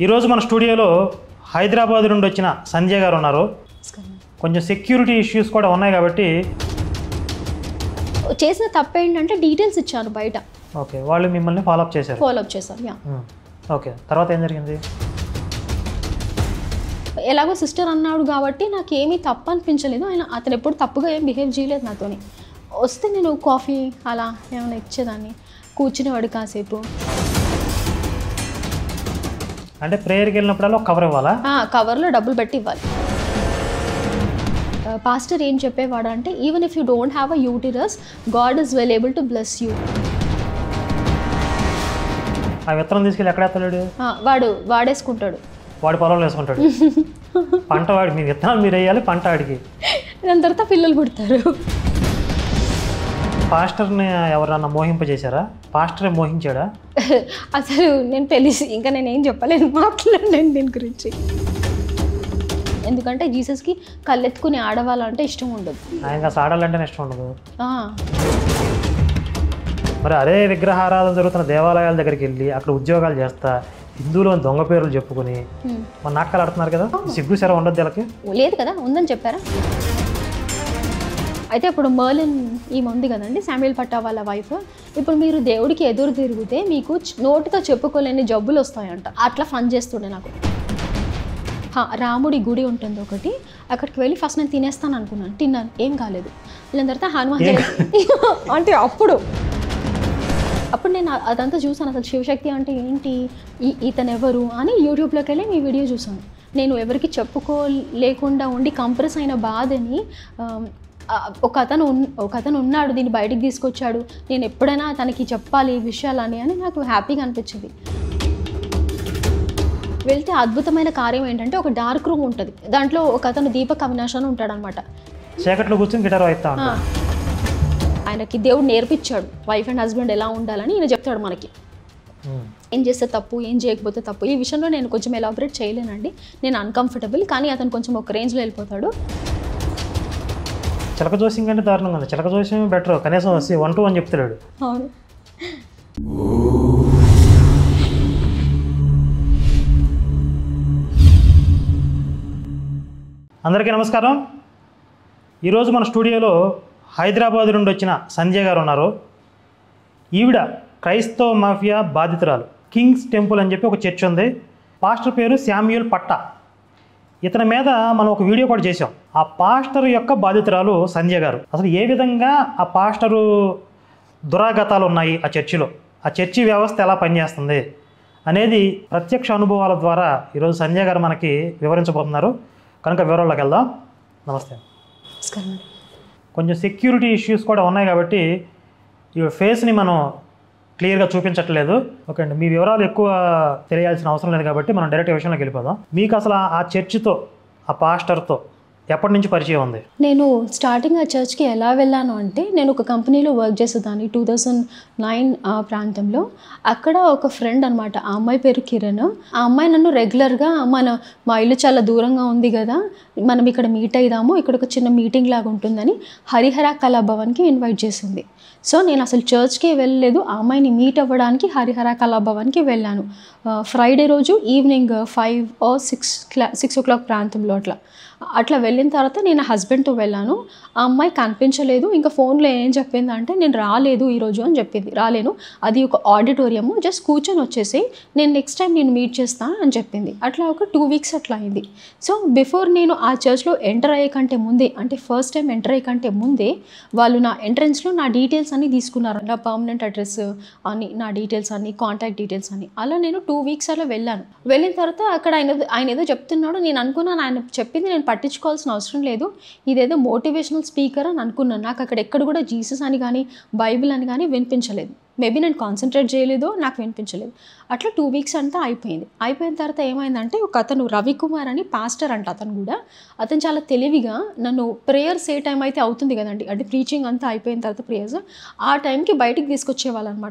ఈరోజు మన స్టూడియోలో హైదరాబాద్ నుండి వచ్చిన సంజయ్ గారు ఉన్నారు కొంచెం సెక్యూరిటీ ఇష్యూస్ కూడా ఉన్నాయి కాబట్టి చేసిన తప్పు ఏంటంటే డీటెయిల్స్ ఇచ్చాను బయట ఓకే వాళ్ళు మిమ్మల్ని ఫాలోఅప్ చేశారు ఫాలోఅప్ చేశాను యా ఉమ్. ఓకే తర్వాత ఏం జరిగింది ఎలాగో సిస్టర్ అన్నాడు కాబట్టి నాకు ఏమీ తప్పు అనిపించలేదు ఆయన అతను ఎప్పుడు తప్పుగా ఏం బిహేవ్ చేయలేదు నాతోని వస్తే నేను కాఫీ అలా ఏమైనా ఇచ్చేదాన్ని కూర్చునేవాడు కాసేపు అంటే ప్రేయర్కి వెళ్ళినప్పుడల్లా ఒక కవర్ ఇవ్వాలా ఆ, కవర్లో డబ్బులు పెట్టి ఇవ్వాలి ఆ, పాస్టర్ ఏం చెప్పేవాడు అంటే even if you don't have a uterus God is well able to bless you ఆ విత్తనం తీసుకెళ్ళి ఎక్కడ ఎత్తలేడు వాడు వాడేసుకుంటాడు వాడి పొలంలో వేసుకుంటాడు పంట వాడి మీ విత్తనాలు మీరు వేయాలి పంట వాడికి దాని తర్వాత పిల్లలు పుడతారు పాస్టర్ని ఎవరన్నా మోహింపజేశారా పాస్టరే మోహించాడా అసలు నేను తెలిసి ఇంకా నేను ఏం చెప్పలేను మాట్లాడలేను దీని గురించి ఎందుకంటే జీసస్కి కళ్ళెత్తుకుని ఆడవాలంటే ఇష్టం ఉండదు ఆయన అసలు ఆడాలంటేనే ఇష్టం ఉండదు ఆ, మరి అదే విగ్రహారాధన జరుగుతున్న దేవాలయాల దగ్గరికి వెళ్ళి అక్కడ ఉద్యోగాలు చేస్తా హిందువులు అని దొంగ పేర్లు చెప్పుకుని హ్మ్. మన నాటకాలు ఆడుతున్నారు కదా సిగ్గు సెర ఉండదు వీళ్ళకి లేదు కదా ఉందని చెప్పారా అయితే ఇప్పుడు మర్లిన్ ఈమె ఉంది కదండి శామ్యుల్ పట్టా వాళ్ళ వైఫ్ ఇప్పుడు మీరు దేవుడికి ఎదురు తిరిగితే మీకు చ్- నోటితో చెప్పుకోలేని జబ్బులు వస్తాయంట అట్లా ఫన్ చేస్తుండే నాకు హా, రాముడి గుడి ఉంటుంది ఒకటి అక్కడికి వెళ్ళి ఫస్ట్ నేను తినేస్తాను అనుకున్నాను తిన్నాను ఏం కాలేదు దాని తర్వాత హనుమాన్ జయంతి అంటే అప్పుడు అప్పుడు నేను అ- అదంతా చూసాను అసలు శివశక్తి అంటే ఏంటి ఈ- ఇతను ఎవరు అని యూట్యూబ్లోకి వెళ్ళి మీ వీడియో చూసాను నేను ఎవరికి చెప్పుకోలేకుండా ఉండి కంప్రెస్ అయిన బాధని ఆమ్, ఆ, ఒక అతను ఉన్- ఒక అతను ఉన్నాడు దీన్ని బయటికి తీసుకొచ్చాడు నేను ఎప్పుడైనా తనకి చెప్పాలి ఈ విషయాలని అని నాకు హ్యాపీగా అనిపించింది వెళ్తే అద్భుతమైన కార్యం ఏంటంటే ఒక డార్క్ రూమ్ ఉంటుంది దాంట్లో ఒక అతను దీపక్ అవినాష్ అని ఉంటాడనమాట చీకట్లో కూర్చొని గిటార్ వాయిస్తా ఆ. ఉంటాడు ఆయనకి దేవుడు నేర్పించాడు వైఫ్ అండ్ హస్బెండ్ ఎలా ఉండాలని ఈయన చెప్తాడు మనకి ఉమ్. ఏం చేస్తే తప్పు ఏం చేయకపోతే తప్పు ఈ విషయంలో నేను కొంచెం ఎలాబరేట్ చేయలేనండి నేను అన్కంఫర్టబుల్ కానీ అతను కొంచెం ఒక రేంజ్లో వెళ్ళిపోతాడు చిలక జోస్యం కంటే దారుణంగా ఉంది చిలక జోస్యం బెటర్ కనీసం వన్ టు వన్ చెప్తాడు అవును అందరికీ నమస్కారం ఈరోజు మన స్టూడియోలో హైదరాబాద్ నుండి వచ్చిన సంజయ్ గారు ఉన్నారు ఈవిడ క్రైస్తవ మాఫియా బాధితురాలు కింగ్స్ టెంపుల్ అని చెప్పి ఒక చర్చ్ ఉంది పాస్టర్ పేరు శామ్యూల్ పట్టా ఇతని మీద మనం ఒక వీడియో కూడా చేసాం ఆ పాస్టర్ యొక్క బాధితురాలు సంజయ్ గారు అసలు ఏ విధంగా ఆ పాస్టరు దురాగతాలు ఉన్నాయి ఆ చర్చిలో ఆ చర్చి వ్యవస్థ ఎలా పనిచేస్తుంది అనేది ప్రత్యక్ష అనుభవాల ద్వారా ఈరోజు సంజయ్ గారు మనకి వివరించబోతున్నారు కనుక వివరాల్లోకి వెళ్దాం నమస్తే నమస్కారం కొంచెం సెక్యూరిటీ ఇష్యూస్ కూడా ఉన్నాయి కాబట్టి ఈ ఫేస్ని మనం క్లియర్గా చూపించట్లేదు ఓకే అండి మీ వివరాలు ఎక్కువ తెలియాల్సిన అవసరం లేదు కాబట్టి మనం డైరెక్ట్ విషయంలోకి వెళ్ళిపోదాం మీకు అసలు ఆ- ఆ చర్చితో ఆ పాస్టర్తో ఎప్పటి నుంచి పరిచయం ఉంది నేను స్టార్టింగ్ ఆ చర్చ్కి ఎలా వెళ్ళాను అంటే నేను ఒక కంపెనీలో వర్క్ చేసేదాన్ని టూ థౌజండ్ నైన్ ఆ ప్రాంతంలో అక్కడ ఒక ఫ్రెండ్ అనమాట ఆ అమ్మాయి పేరు కిరణ్ ఆ అమ్మాయి నన్ను రెగ్యులర్గా మన మా ఇల్లు చాలా దూరంగా ఉంది కదా మనం ఇక్కడ మీట్ అయిదాము ఇక్కడ ఒక చిన్న మీటింగ్ లాగా ఉంటుందని హరిహర కళాభవన్కి ఇన్వైట్ చేసింది సో నేను అసలు చర్చ్కే వెళ్ళలేదు ఆ అమ్మాయిని మీట్ అవ్వడానికి హరిహర కళాభవన్కి వెళ్ళాను ఫ్రైడే రోజు evening five o six clock six o'clock ప్రాంతంలో అట్లా అట్లా వెళ్ళిన తర్వాత నేను హస్బెండ్తో వెళ్ళాను ఆ అమ్మాయి కనిపించలేదు ఇంకా ఫోన్లో ఏం చెప్పింది అంటే నేను రాలేదు ఈరోజు అని చెప్పింది రాలేను అది ఒక ఆడిటోరియము జస్ట్ కూర్చొని వచ్చేసి నేను నెక్స్ట్ టైం నేను మీట్ చేస్తా అని చెప్పింది అట్లా ఒక టూ వీక్స్ అట్లా అయింది సో బిఫోర్ నేను ఆ చర్చ్లో ఎంటర్ అయ్యే కంటే ముందే అంటే ఫస్ట్ టైం ఎంటర్ అయ్యే కంటే ముందే వాళ్ళు నా ఎంట్రన్స్లో నా డీటెయిల్స్ అన్ని తీసుకున్నారు నా పర్మనెంట్ అడ్రస్ అని నా డీటెయిల్స్ అన్ని కాంటాక్ట్ డీటెయిల్స్ అని అలా నేను టూ వీక్స్ అలా వెళ్ళాను వెళ్ళిన తర్వాత అక్కడ ఆయన ఆయన ఏదో చెప్తున్నాడు నేను అనుకున్నాను ఆయన చెప్పింది నేను పట్టించుకోవాల్సిన అవసరం లేదు ఇదేదో మోటివేషనల్ స్పీకర్ అని అనుకున్నాను నాకు అక్కడ ఎక్కడ కూడా జీసస్ అని కానీ బైబిల్ అని కానీ వినిపించలేదు మేబీ నేను కాన్సన్ట్రేట్ చేయలేదో నాకు వినిపించలేదు అట్లా టూ వీక్స్ అంతా అయిపోయింది అయిపోయిన తర్వాత ఏమైందంటే ఒక అతను రవికుమార్ అని పాస్టర్ అంట అతను కూడా అతను చాలా తెలివిగా నన్ను ప్రేయర్స్ ఏ టైం అయితే అవుతుంది కదండి అంటే ప్రీచింగ్ అంతా అయిపోయిన తర్వాత ప్రేయర్స్ ఆ టైంకి బయటికి తీసుకొచ్చేవాళ్ళు అనమాట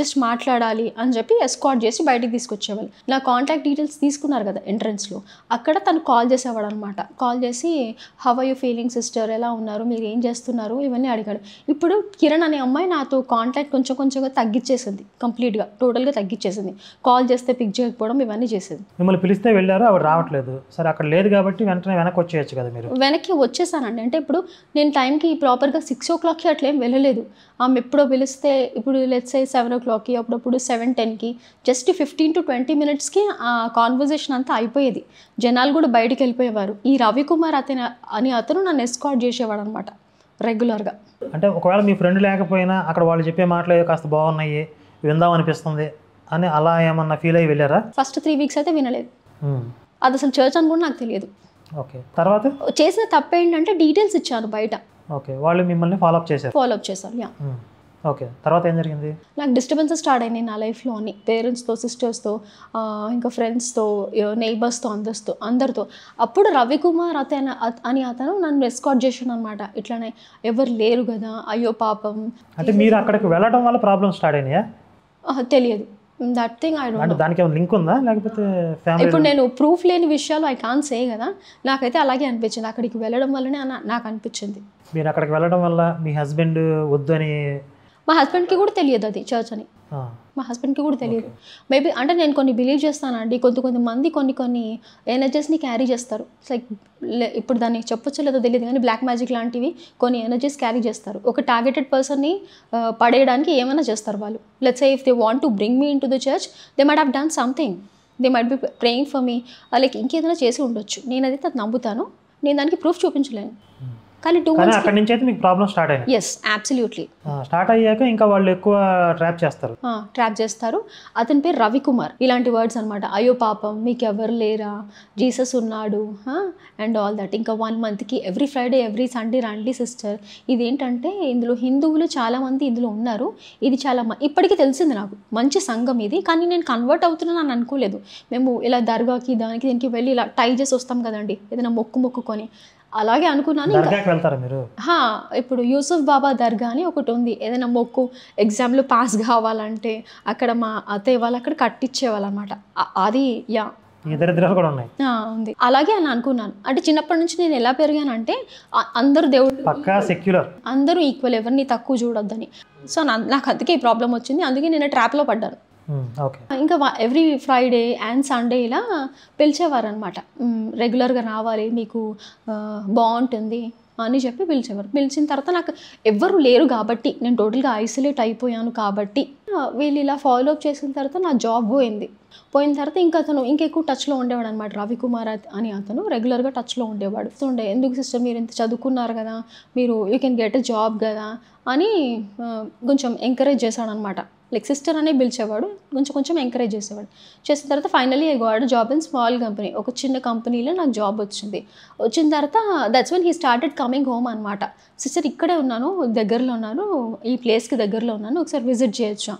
జస్ట్ మాట్లాడాలి అని చెప్పి ఎస్కాట్ చేసి బయటికి తీసుకొచ్చేవాళ్ళు నా కాంటాక్ట్ డీటెయిల్స్ తీసుకున్నారు కదా ఎంట్రన్స్లో అక్కడ తను కాల్ చేసేవాడు అనమాట కాల్ చేసి how are you feeling sister ఎలా ఉన్నారు మీరు ఏం చేస్తున్నారు ఇవన్నీ అడిగాడు ఇప్పుడు కిరణ్ అనే అమ్మాయి నాతో కాంటాక్ట్ కొంచెం కొంచెంగా తగ్గించేసింది కంప్లీట్గా టోటల్గా తగ్గించేసింది కాల్ చేస్తే పిక్ చేయకపోవడం ఇవన్నీ చేసేది మిమ్మల్ని పిలిస్తే వెళ్ళారు ఆవిడ రావట్లేదు సరే అక్కడ లేదు కాబట్టి వెంటనే వెనక్కి వచ్చేయచ్చు కదా మీరు వెనక్కి వచ్చేసానండి అంటే ఇప్పుడు నేను టైంకి ప్రాపర్గా సిక్స్ ఓ క్లాక్కి అట్లా ఏం వెళ్ళలేదు ఆమె ఎప్పుడో పిలిస్తే ఇప్పుడు లెట్స్ ఏ సెవెన్ ఓ క్లాక్కి అప్పుడప్పుడు సెవెన్ టెన్కి జస్ట్ ఫిఫ్టీన్ టు ట్వంటీ మినిట్స్కి ఆ కాన్వర్జేషన్ అంతా అయిపోయేది జనాలు కూడా బయటికి వెళ్ళిపోయేవారు ఈ రవికుమార్ అతని అని అతను నన్ను ఎస్కాట్ చేసేవాడు అనమాట రెగ్యులర్గా అంటే ఒకవేళ మీ ఫ్రెండ్ లేకపోయినా అక్కడ వాళ్ళు చెప్పే మాటలు ఏదో కాస్త బాగున్నాయి విందాం అనిపిస్తుంది అని అలా ఏమన్నా ఫీల్ అయ్యి వెళ్ళారా ఫస్ట్ త్రీ వీక్స్ అయితే వినలేదు ఉమ్, అది అసలు చర్చ్ అని కూడా నాకు తెలియదు ఓకే తర్వాత చేసిన తప్పు ఏంటంటే డీటెయిల్స్ ఇచ్చాను బయట ఓకే వాళ్ళు మిమ్మల్ని ఫాలోఅప్ చేశారు ఫాలో అప్ చేశాను యా ఉమ్, ఓకే తర్వాత ఏం జరిగింది నాకు డిస్టర్బెన్సెస్ స్టార్ట్ అయినాయి నా లైఫ్లో అన్ని పేరెంట్స్తో సిస్టర్స్తో ఇంకా ఫ్రెండ్స్తో నైబర్స్తో అందరితో అందరితో అప్పుడు రవికుమార్ అతను అత- అని అతను నన్ను ఎస్కాట్ చేసాను అనమాట ఇట్లానే ఎవరు లేరు కదా అయ్యో పాపం అంటే మీరు అక్కడికి వెళ్ళడం వల్ల ప్రాబ్లమ్ స్టార్ట్ అయినాయా ఆహ్, తెలియదు దట్ థింగ్ ఐ డోంట్ అంటే దానికి ఏమైనా లింక్ ఉందా లేకపోతే ఫ్యామిలీ ఇప్పుడు నేను ప్రూఫ్ లేని విషయాలు ఐ కాన్ సే కదా నాకైతే అలాగే అనిపించింది అక్కడికి వెళ్ళడం వల్లనే అన- నాకు అనిపించింది మీరు అక్కడికి వెళ్ళడం వల్ల మీ హస్బెండ్ వద్దని మా హస్బెండ్కి కూడా తెలియదు అది చర్చ్ అని ఆ, మా హస్బెండ్కి కూడా తెలియదు మేబీ అంటే నేను కొన్ని బిలీవ్ చేస్తానండి కొంత కొంతమంది కొన్ని కొన్ని ఎనర్జీస్ని క్యారీ చేస్తారు లైక్ ఇప్పుడు దాన్ని చెప్పొచ్చో లేదో తెలియదు కానీ బ్లాక్ మ్యాజిక్ లాంటివి కొన్ని ఎనర్జీస్ క్యారీ చేస్తారు ఒక టార్గెటెడ్ పర్సన్ని పడేయడానికి ఏమైనా చేస్తారు వాళ్ళు let's if they want to bring me in to the church they might have done something they might be praying for me like ఇంకేదైనా చేసి ఉండొచ్చు నేను అది నమ్ముతాను నేను దానికి ప్రూఫ్ చూపించలేను కానీ టూ కానీ మంత్స్ అక్కడి నుంచి అయితే మీకు ప్రాబ్లం స్టార్ట్ అయినాయి ఎస్ అబ్సల్యూట్లీ స్టార్ట్ అయ్యాక ఇంకా వాళ్ళు ఎక్కువ ట్రాప్ చేస్తారు ట్రాప్ చేస్తారు అతని పేరు రవికుమార్ ఇలాంటి వర్డ్స్ అనమాట అయ్యో పాపం మీకు ఎవరు లేరా జీసస్ ఉన్నాడు అండ్ ఆల్ దట్ ఇంకా వన్ మంత్కి ఎవ్రీ ఫ్రైడే ఎవ్రీ సండే రండి సిస్టర్ ఇదేంటంటే ఇందులో హిందువులు చాలామంది ఇందులో ఉన్నారు ఇది చాలా మ- ఇప్పటికీ తెలిసింది నాకు మంచి సంఘం ఇది కానీ నేను కన్వర్ట్ అవుతున్నాను అని అనుకోలేదు మేము ఇలా దర్గాకి దానికి దీనికి వెళ్ళి ఇలా టై చేసి వస్తాం కదండి ఏదైనా మొక్కు మొక్కుకొని అలాగే అనుకున్నాను ఇంకా దర్గాకి వెళ్తారా మీరు హా, ఇప్పుడు యూసుఫ్ బాబా దర్గా అని ఒకటి ఉంది ఏదైనా మొక్కు ఎగ్జామ్లో పాస్ కావాలంటే అక్కడ మా అత్తయ్య వాళ్ళు అక్కడ కట్టించేవాళ్ళు అనమాట అది యా ఈ దరిద్రాలు కూడా ఉన్నాయి ఆ, ఉంది అలాగే అని అనుకున్నాను అంటే చిన్నప్పటి నుంచి నేను ఎలా పెరిగానంటే ఆ- అందరూ దేవుడు పక్కా సెక్యులర్ అందరూ ఈక్వల్ ఎవరిని తక్కువ చూడొద్దని సో నా- నాకు అందుకే ఈ ప్రాబ్లం వచ్చింది అందుకే నేను ట్రాప్లో పడ్డాను ఓకే ఇంకా ఎవ్రీ ఫ్రైడే అండ్ సండే ఇలా పిలిచేవారు అనమాట రెగ్యులర్గా రావాలి మీకు ఆ, బాగుంటుంది అని చెప్పి పిలిచేవారు పిలిచిన తర్వాత నాకు ఎవ్వరు లేరు కాబట్టి నేను టోటల్గా ఐసోలేట్ అయిపోయాను కాబట్టి ఆ, వీళ్ళు ఇలా ఫాలో అప్ చేసిన తర్వాత నా జాబ్ పోయింది పోయిన తర్వాత ఇంకా అతను ఇంకెక్కువ టచ్లో ఉండేవాడు అనమాట రవికుమార్ అత- అని అతను రెగ్యులర్గా టచ్లో ఉండేవాడు ఉండే ఎందుకు సిస్టర్ మీరు ఇంత చదువుకున్నారు కదా మీరు you can get a job కదా అని ఆ, కొంచెం ఎంకరేజ్ చేశాడు అనమాట లైక్ సిస్టర్ అనే పిలిచేవాడు కొంచెం కొంచెం ఎంకరేజ్ చేసేవాడు చేసిన తర్వాత finally I got job in small company ఒక చిన్న కంపెనీలో నాకు జాబ్ వచ్చింది వచ్చిన తర్వాత that's one he started coming home అనమాట సిస్టర్ ఇక్కడే ఉన్నాను దగ్గరలో ఉన్నాను ఈ ప్లేస్కి దగ్గరలో ఉన్నాను ఒకసారి విజిట్ చేయొచ్చా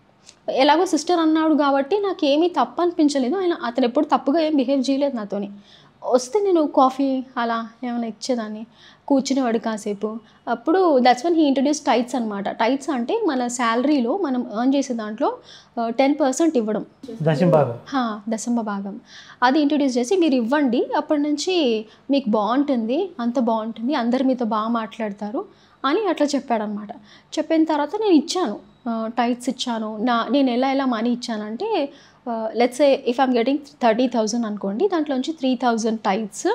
ఎలాగో సిస్టర్ అన్నాడు కాబట్టి నాకు ఏమీ తప్పు అనిపించలేదు ఆయన అతను ఎప్పుడు తప్పుగా ఏం బిహేవ్ చేయలేదు నాతోని వస్తే నేను కాఫీ అలా ఏమైనా ఇచ్చేదాన్ని కూర్చునేవాడు కాసేపు అప్పుడు that's one he introduce tithes అనమాట టైట్స్ అంటే మన శాలరీలో మనం ఎర్న్ చేసే దాంట్లో టెన్ పర్సెంట్ ఇవ్వడం దశం భాగం హా, దశమ భాగం అది ఇంట్రడ్యూస్ చేసి మీరు ఇవ్వండి అప్పటి నుంచి మీకు బాగుంటుంది అంత బాగుంటుంది అందరు మీతో బాగా మాట్లాడతారు అని అట్లా చెప్పాడనమాట చెప్పిన తర్వాత నేను ఇచ్చాను టైట్స్ ఇచ్చాను నా నేను ఎలా ఎలా మనీ ఇచ్చానంటే let's if I'm getting thirty thousand అనుకోండి దాంట్లోంచి three thousand tithes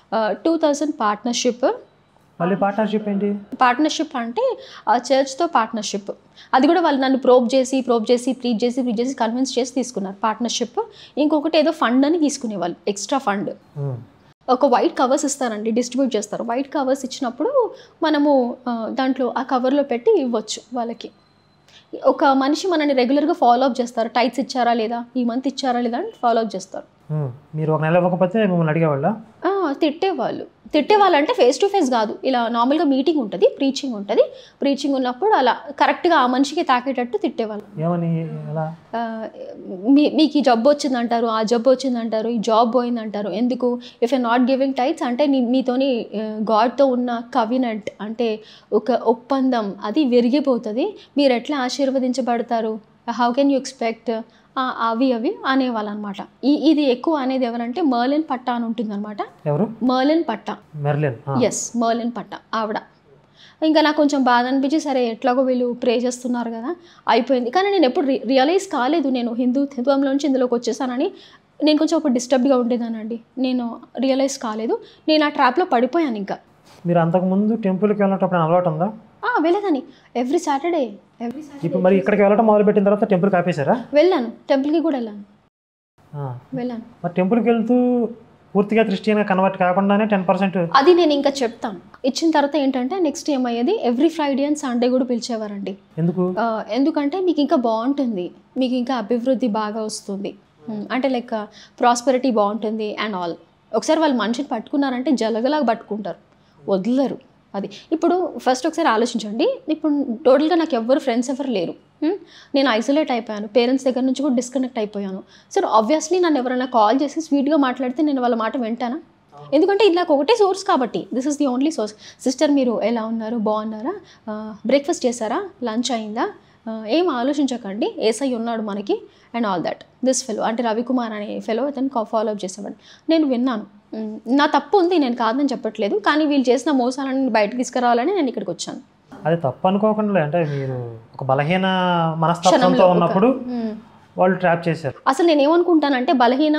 two thousand partnership మళ్ళీ పార్ట్నర్షిప్ ఏంటి పార్ట్నర్షిప్ అంటే ఆ చర్చ్తో పార్ట్నర్షిప్ అది కూడా వాళ్ళు నన్ను ప్రోబ్ చేసి ప్రోబ్ చేసి ప్రీచ్ చేసి ప్రీచ్ చేసి కన్విన్స్ చేసి తీసుకున్నారు పార్ట్నర్షిప్ ఇంకొకటి ఏదో ఫండ్ అని తీసుకునేవాళ్ళు ఎక్స్ట్రా ఫండ్ ఉమ్, ఒక వైట్ కవర్స్ ఇస్తారండి డిస్ట్రిబ్యూట్ చేస్తారు వైట్ కవర్స్ ఇచ్చినప్పుడు మనము ఆ, దాంట్లో ఆ కవర్లో పెట్టి ఇవ్వచ్చు వాళ్ళకి ఒక మనిషి మనని రెగ్యులర్గా ఫాలో అప్ చేస్తారు టైట్స్ ఇచ్చారా లేదా ఈ మంత్ ఇచ్చారా లేదా అని ఫాలో అప్ చేస్తారు ఉమ్, మీరు ఒక నెల ఇవ్వకపోతే మిమ్మల్ని అడిగేవాళ్ళ ఆ, తిట్టేవాళ్ళు తిట్టేవాళ్ళు అంటే ఫేస్ టు ఫేస్ కాదు ఇలా నార్మల్గా మీటింగ్ ఉంటుంది ప్రీచింగ్ ఉంటుంది ప్రీచింగ్ ఉన్నప్పుడు అలా కరెక్ట్గా ఆ మనిషికి తాకేటట్టు తిట్టేవాళ్ళు ఏమని ఎలా ఆ, మీ మీకు ఈ జబ్బు వచ్చిందంటారు ఆ జబ్బు వచ్చిందంటారు ఈ జాబ్ పోయిందంటారు ఎందుకు if you not giving tithes అంటే నీ మీతోని గాడ్తో ఉన్న కవినెంట్ అంటే ఒక ఒప్పందం అది విరిగిపోతుంది మీరు ఎట్లా ఆశీర్వదించబడతారు హౌ కెన్ యూ ఎక్స్పెక్ట్ అవి అవి అనేవాళ్ళు అనమాట ఈ ఇది ఎక్కువ అనేది ఎవరంటే మర్లిన్ పట్ట అని ఉంటుందన్నమాట ఎవరు మర్లిన్ పట్ట మెర్లిన్ ఆ. ఎస్ మర్లిన్ పట్ట ఆవిడ ఇంకా నాకు కొంచెం బాధ అనిపించి సరే ఎట్లాగో వీళ్ళు ప్రే చేస్తున్నారు కదా అయిపోయింది కానీ నేను ఎప్పుడు రి రియలైజ్ కాలేదు నేను హిందుత్వంలోంచి ఇందులోకి వచ్చేసానని నేను కొంచెం ఒక డిస్టర్బ్డ్గా ఉండేదానండి నేను రియలైజ్ కాలేదు నేను ఆ ట్రాప్లో పడిపోయాను ఇంకా మీరు అంతకుముందు టెంపుల్కి వెళ్ళినప్పుడు అలవాటు ఉందా ఆ, వెళ్ళేదాన్ని ఎవ్రీ సాటర్డే ఎవ్రీ సాటర్డే ఇప్పుడు మరి ఇక్కడికి వెళ్ళడం మొదలుపెట్టిన తర్వాత టెంపుల్ ఆపేశారా వెళ్ళాను టెంపుల్కి కూడా వెళ్ళాను ఆ. వెళ్ళాను మరి టెంపుల్కి వెళ్తూ పూర్తిగా క్రిస్టియన్గా కన్వర్ట్ కాకుండానే టెన్ పర్సెంట్ అది నేను ఇంకా చెప్తాను ఇచ్చిన తర్వాత ఏంటంటే నెక్స్ట్ ఏమయ్యేది ఎవ్రీ ఫ్రైడే అండ్ సండే కూడా పిలిచేవారండి ఎందుకు ఆ, ఎందుకంటే మీకు ఇంకా బాగుంటుంది మీకు ఇంకా అభివృద్ధి బాగా వస్తుంది ఉమ్, అంటే లైక్ ప్రాస్పెరిటీ బాగుంటుంది అండ్ ఆల్ ఒకసారి వాళ్ళు మనిషిని పట్టుకున్నారంటే జలగలాగా పట్టుకుంటారు వదలరు అది ఇప్పుడు ఫస్ట్ ఒకసారి ఆలోచించండి ఇప్పుడు టోటల్గా నాకు ఎవ్వరు ఫ్రెండ్స్ ఎవరు లేరు ఉమ్, నేను ఐసోలేట్ అయిపోయాను పేరెంట్స్ దగ్గర నుంచి కూడా డిస్కనెక్ట్ అయిపోయాను సో ఆబ్వియస్లీ నన్ను ఎవరైనా కాల్ చేసి స్వీట్గా మాట్లాడితే నేను వాళ్ళ మాట వింటానా ఎందుకంటే ఇది నాకు ఒకటే సోర్స్ కాబట్టి this is the only source sister మీరు ఎలా ఉన్నారు బాగున్నారా బ్రేక్ఫాస్ట్ చేశారా లంచ్ అయిందా ఆ, ఏం ఆలోచించకండి ఏసై ఉన్నాడు మనకి and all that this fellow అంటే రవికుమార్ అనే ఫెలో అతను ఫాలో అప్ చేసేవాడు నేను విన్నాను మ్, నా తప్పు ఉంది నేను కాదని చెప్పట్లేదు కానీ వీళ్ళు చేసిన మోసాలను బయటకు తీసుకురావాలని నేను ఇక్కడికి వచ్చాను అది తప్పు అనుకోకుండా అంటే మీరు ఒక బలహీన మనస్తత్వంతో ఉన్నప్పుడు మ్. వాళ్ళు ట్రాప్ చేశారు అసలు నేను ఏమనుకుంటానంటే బలహీన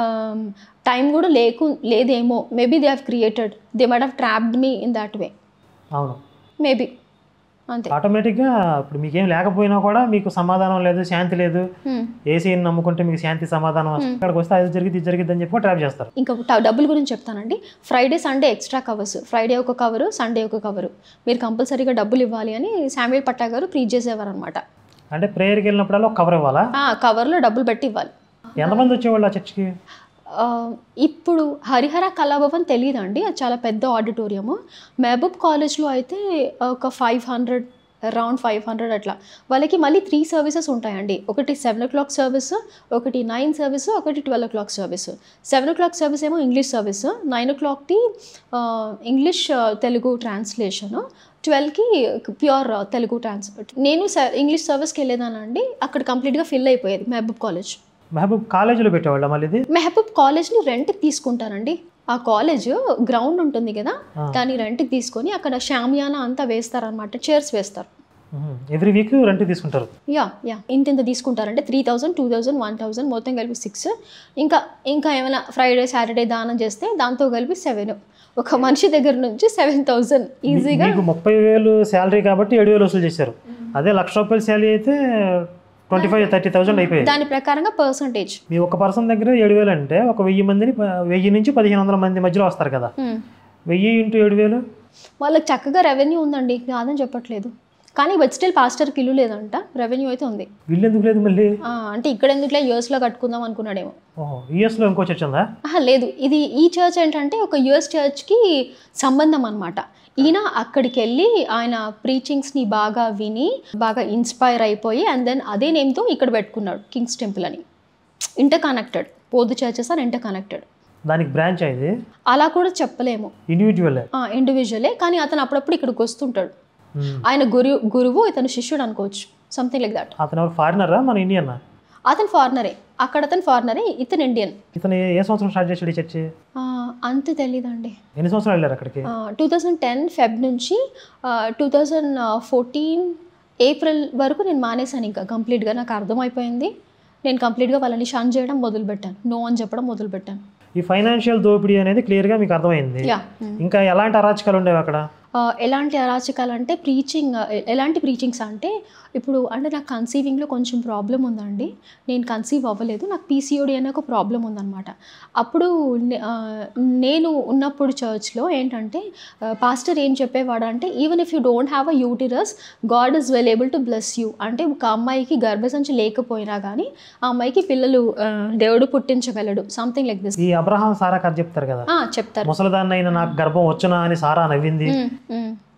టైం కూడా లేకు లేదేమో maybe they have created they must have trapped me in that way అవును మేబీ అంతే ఆటోమేటిక్గా ఇప్పుడు మీకేం లేకపోయినా కూడా మీకు సమాధానం లేదు శాంతి లేదు మ్. ఏసీని నమ్ముకుంటే మీకు శాంతి సమాధానం వస్తుంది ఇక్కడికి వస్తే అది జరిగింది ఇది జరిగింది అని చెప్పి ట్రాప్ చేస్తారు ఇంకా ట- డబ్బుల గురించి చెప్తానండి Friday Sunday extra covers Friday ఒక కవరు సండే ఒక కవరు మీరు కంపల్సరీగా డబ్బులు ఇవ్వాలి అని శామ్యుల్ పట్టా గారు ప్రీచ్ చేసేవారు అనమాట అంటే ప్రేయర్కి వెళ్ళినప్పుడల్లా ఒక కవర్ ఇవ్వాలా కవర్లో డబ్బులు పెట్టి ఇవ్వాలి ఎంతమంది వచ్చేవాళ్ళు ఆ చర్చ్కి ఆ, ఇప్పుడు హరిహర కళాభవన్ తెలియదండి అది చాలా పెద్ద ఆడిటోరియము మహబూబ్ కాలేజ్లో అయితే ఒక five hundred around five hundred అట్లా వాళ్ళకి మళ్ళీ త్రీ సర్వీసెస్ ఉంటాయండి ఒకటి సెవెన్ ఓ క్లాక్ సర్వీస్ ఒకటి నైన్ సర్వీస్ ఒకటి twelve o'clock service seven o'clock service ఏమో ఇంగ్లీష్ సర్వీస్ నైన్ ఓ క్లాక్ది ఇంగ్లీష్ తెలుగు ట్రాన్స్లేషను ట్వెల్వ్కి ప్యూర్ తెలుగు ట్రాన్స్లేట్ నేను స- ఇంగ్లీష్ సర్వీస్కి వెళ్ళేదానండి అక్కడ కంప్లీట్గా ఫిల్ అయిపోయేది మహబూబ్ కాలేజ్ మహబూబ్ కాలేజీలో పెట్టేవాళ్ళ మళ్ళీ ఇది మెహబూబ్ కాలేజ్ని రెంట్కి తీసుకుంటారండి ఆ కాలేజ్ గ్రౌండ్ ఉంటుంది కదా ఆ. దాన్ని రెంట్కి తీసుకొని అక్కడ షామియానా అంతా వేస్తారనమాట చైర్స్ వేస్తారు ఎవ్రీ వీక్ రెంట్ తీసుకుంటారు యా యా ఇంత ఇంత తీసుకుంటారంటే three thousand two thousand one thousand మొత్తం కలిపి సిక్స్ ఇంకా ఇంకా ఏమైనా ఫ్రైడే సాటర్డే దానం చేస్తే దాంతో కలిపి సెవెన్ ఒక మనిషి దగ్గర నుంచి సెవెన్ థౌజండ్ ఈజీగా మీకు ముప్పై వేలు శాలరీ కాబట్టి ఏడు వేలు వసూలు చేశారు అదే లక్ష రూపాయల శాలరీ అయితే ట్వంటీ ఫైవ్ థర్టీ థౌసండ్ అయిపోయాయి దాని ప్రకారంగా పర్సంటేజ్ మీ ఒక పర్సన్ దగ్గర ఏడు వేలు అంటే ఒక వెయ్యి మందిని ప- వెయ్యి నుంచి పదిహేను వందల మంది మధ్యలో వస్తారు కదా వెయ్యి ఇంటూ ఏడు వేలు వాళ్ళకి చక్కగా రెవెన్యూ ఉందండి కాదని చెప్పట్లేదు కానీ బట్ స్టిల్ పాస్టర్కి ఇల్లు లేదంట రెవెన్యూ అయితే ఉంది వీళ్ళు ఎందుకు లేదు మళ్ళీ ఆ, అంటే ఇక్కడ ఎందుకులే యూఎస్లో కట్టుకుందాం అనుకున్నాడేమో ఓహో యూఎస్లో ఇంకో చర్చ్ ఉందా ఆహా, లేదు ఇది ఈ చర్చ్ ఏంటంటే ఒక యుఎస్ చర్చ్కి సంబంధం అనమాట ఈయన అక్కడికి వెళ్ళి ఆయన ప్రీచింగ్స్ని బాగా విని బాగా ఇన్స్పైర్ అయిపోయి అండ్ దెన్ అదే నేమ్తో ఇక్కడ పెట్టుకున్నాడు కింగ్స్ టెంపుల్ అని interconnected both churches are interconnected దానికి బ్రాంచ్ ఇది అలా కూడా చెప్పలేము ఇండివిజువల్ ఇండివిజువలే కానీ అతను అప్పుడప్పుడు ఇక్కడికి వస్తుంటాడు ఆయన గురు గురువు ఇతను శిష్యుడు అనుకోవచ్చు సంథింగ్ లైక్ దట్ అతను ఎవరు ఫారినరా మన ఇండియన్ అతను ఫారినరే అక్కడ అతను ఫారినరే ఇతను ఇండియన్ ఇతను ఏ ఏ సంవత్సరం స్టార్ట్ చేసాడు ఈ చర్చి అంత తెలీదండి ఎన్ని సంవత్సరాలు వెళ్ళారు అక్కడికి టూ థౌజండ్ టెన్ ఫెబ్ నుంచి టూ థౌజండ్ ఫోర్టీన్ ఏప్రిల్ వరకు నేను మానేశాను ఇంకా కంప్లీట్గా నాకు అర్థమైపోయింది నేను కంప్లీట్గా వాళ్ళని షన్ చేయడం మొదలుపెట్టాను నో అని చెప్పడం మొదలుపెట్టాను ఈ ఫైనాన్షియల్ దోపిడీ అనేది క్లియర్గా మీకు అర్థమైంది యా ఇంకా ఎలాంటి అరాచకాలు ఉండేవి అక్కడ ఎలాంటి అరాచకాలు అంటే ప్రీచింగ్ ఎలాంటి ప్రీచింగ్స్ అంటే ఇప్పుడు అంటే నాకు కన్సీవింగ్లో కొంచెం ప్రాబ్లం ఉందండి నేను కన్సీవ్ అవ్వలేదు నాకు పీసీఓడి అనే ఒక ప్రాబ్లం ఉందన్నమాట అప్పుడు నే- ఆ, నేను ఉన్నప్పుడు చర్చ్లో ఏంటంటే పాస్టర్ ఏం చెప్పేవాడు అంటే even if you don't have a uterus God is well able to bless you అంటే ఒక అమ్మాయికి గర్భసంచి లేకపోయినా కానీ ఆ అమ్మాయికి పిల్లలు ఆ, దేవుడు పుట్టించగలడు సంథింగ్ లైక్ దిస్ ఈ అబ్రహాం సారా కథ చెప్తారు కదా చెప్తారు ముసలిదాన్నైనా నాకు గర్భం వచ్చునా అని సారా నవ్వింది ఉమ్, ఉమ్.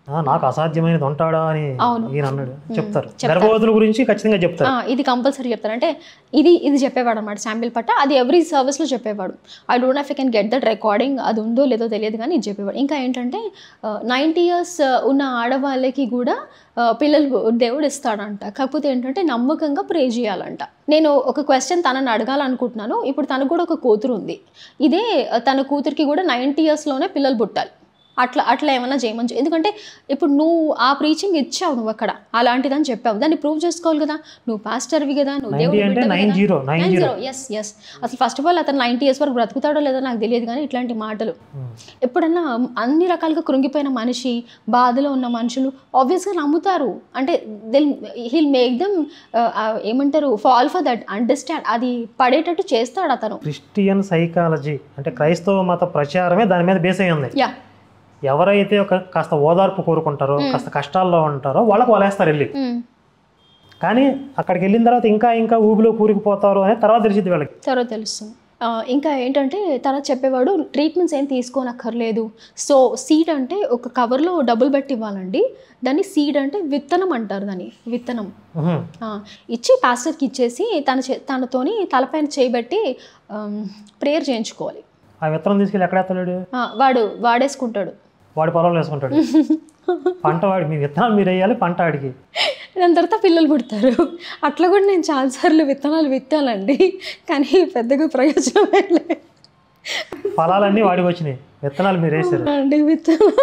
ఆ, నాకు అసాధ్యమైనది ఉంటాడా అని అవును. ఈయన అన్నాడు చెప్తారు గర్భవతుల గురించి ఖచ్చితంగా చెప్తారు ఆ, ఇది కంపల్సరీ చెప్తారు అంటే ఇది ఇది చెప్పేవాడు అనమాట శాంపిల్ పట్ట అది ఎవ్రీ సర్వీస్లో చెప్పేవాడు I don't have can get that recording అది ఉందో లేదో తెలియదు కానీ ఇది చెప్పేవాడు ఇంకా ఏంటంటే నైంటీ ఇయర్స్ ఉన్న ఆడవాళ్ళకి కూడా ఆ, పిల్లలు దేవుడు ఇస్తాడంట కాకపోతే ఏంటంటే నమ్మకంగా ప్రే చేయాలంట నేను ఒక క్వశ్చన్ తనని అడగాలనుకుంటున్నాను ఇప్పుడు తనకు కూడా ఒక కూతురు ఉంది ఇదే ఆ, తన కూతురికి కూడా నైంటీ ఇయర్స్లోనే పిల్లలు పుట్టాలి అట్లా అట్లా ఏమైనా చేయమని చెప్పు. ఎందుకంటే ఇప్పుడు నువ్వు ఆ ప్రీచింగ్ ఇచ్చావు నువ్వు అక్కడ అలాంటిదని చెప్పావు దాన్ని ప్రూవ్ చేసుకోవాలి కదా నువ్వు పాస్టర్వి కదా నువ్వు నైన్టీ దేవుడి అంటే బిడ్డవి నైన్ కదా. Zero nine nine zero zero S S అసలు ఫస్ట్ ఆఫ్ ఆల్ అతను నైంటీ ఇయర్స్ వరకు బ్రతుకుతాడో లేదో నాకు తెలియదు కానీ ఇట్లాంటి మాటలు ఎప్పుడన్నా అన్ని రకాలుగా కృంగిపోయిన మనిషి బాధలో ఉన్న మనుషులు ఆబ్వియస్గా నమ్ముతారు అంటే దిల్ హీల్ మేక్ దమ్ ఏమంటారు ఫాల్ ఫర్ దట్ అండర్స్టాండ్ అది పడేటట్టు చేస్తాడు అతను క్రిస్టియన్ సైకాలజీ అంటే క్రైస్తవ మత ప్రచారమే దాని మీద బేస్ అయి ఉంది యా ఎవరైతే ఒక కాస్త ఓదార్పు కోరుకుంటారో కాస్త కష్టాల్లో ఉంటారో వాళ్ళకు వాళ్ళేస్తారు వెళ్ళి కానీ అక్కడికి వెళ్ళిన తర్వాత ఇంకా ఇంకా ఊబిలో కూరుకుపోతారు అనేది తర్వాత తెలిసింది వీళ్ళకి తర్వాత తెలుస్తుంది ఆ, ఇంకా ఏంటంటే తర్వాత చెప్పేవాడు ట్రీట్మెంట్స్ ఏం తీసుకోనక్కర్లేదు సో సీడ్ అంటే ఒక కవర్లో డబుల్ బెట్ ఇవ్వాలండి దాన్ని సీడ్ అంటే విత్తనం అంటారు దాన్ని విత్తనం ఉహు. ఆ, ఇచ్చి పాస్టర్కి ఇచ్చేసి తన చే తనతోని తలపైన చేయబెట్టి ప్రేయర్ చేయించుకోవాలి ఆ విత్తనం తీసుకెళ్ళి ఎక్కడ ఎత్తలేడు ఆ, వాడు వాడేసుకుంటాడు వాడి పొలంలో వేసుకుంటాడు పంట వాడి మీ విత్తనాలు మీరు వేయాలి పంట ఆడికి దాని తర్వాత పిల్లలు పుడతారు అట్లా కూడా నేను చాలాసార్లు విత్తనాలు విత్తానండి కానీ పెద్దగా ప్రయోజనం ఏం లేదు ఫలాలన్నీ వాడికి వచ్చినాయి విత్తనాలు మీరు వేసారు అండి విత్తనాలు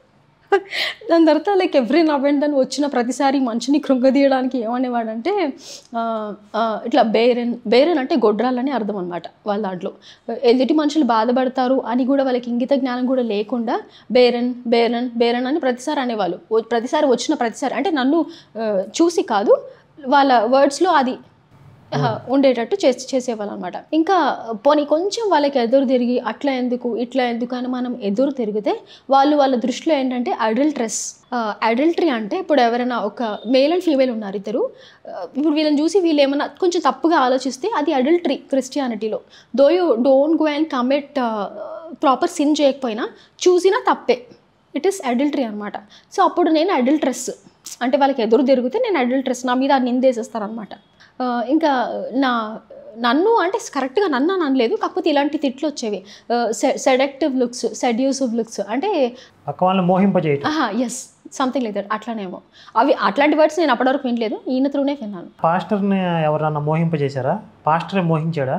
దాని తర్వాత లైక్ ఎవ్రీ నవ్ అండ్ దాన్ని వచ్చిన ప్రతిసారి మనిషిని కృంగదీయడానికి ఏమనేవాడంటే ఆ, ఆ, ఇట్లా బేరెన్ బేరెన్ అంటే గొడ్రాలని అర్థం అనమాట వాళ్ళ దాంట్లో ఎదుటి మనుషులు బాధపడతారు అని కూడా వాళ్ళకి ఇంగిత జ్ఞానం కూడా లేకుండా బేరన్ బేరన్ బేరన్ అని ప్రతిసారి అనేవాళ్ళు ఓ- ప్రతిసారి వచ్చిన ప్రతిసారి అంటే నన్ను ఆ, చూసి కాదు వాళ్ళ వర్డ్స్లో అది ఆహా, ఉండేటట్టు చేసి చేసేవాళ్ళు అనమాట ఇంకా పోనీ కొంచెం వాళ్ళకి ఎదురు తిరిగి అట్లా ఎందుకు ఇట్లా ఎందుకు అని మనం ఎదురు తిరిగితే వాళ్ళు వాళ్ళ దృష్టిలో ఏంటంటే అడల్ట్రెస్ అడల్టరీ అంటే ఇప్పుడు ఎవరైనా ఒక మేల్ అండ్ ఫీమేల్ ఉన్నారు ఇద్దరు ఆ, ఇప్పుడు వీళ్ళని చూసి వీళ్ళు ఏమైనా కొంచెం తప్పుగా ఆలోచిస్తే అది అడల్టరీ క్రిస్టియానిటీలో though you don't go and commit proper sin చేయకపోయినా చూసినా తప్పే ఇట్ ఈస్ అడల్టరీ అనమాట సో అప్పుడు నేను అడల్ట్రెస్ అంటే వాళ్ళకి ఎదురు తిరిగితే నేను అడల్ట్రెస్ నా మీద నిందేసేస్తారనమాట ఇంకా నా నన్ను అంటే కరెక్ట్గా నన్ను అని అనలేదు కాకపోతే ఇలాంటి తిట్లు వచ్చేవి సెడక్టివ్ లుక్స్ సెడ్యూసివ్ లుక్స్ అంటే పక్క వాళ్ళని మోహింపజేయటం ఆహా ఎస్ సంథింగ్ లైక్ దట్ అట్లానేమో అవి అట్లాంటి వర్డ్స్ నేను అప్పటివరకు వినలేదు ఈయన త్రూనే విన్నాను పాస్టర్ని ఎవరన్నా మోహింపజేశారా పాస్టరే మోహించాడా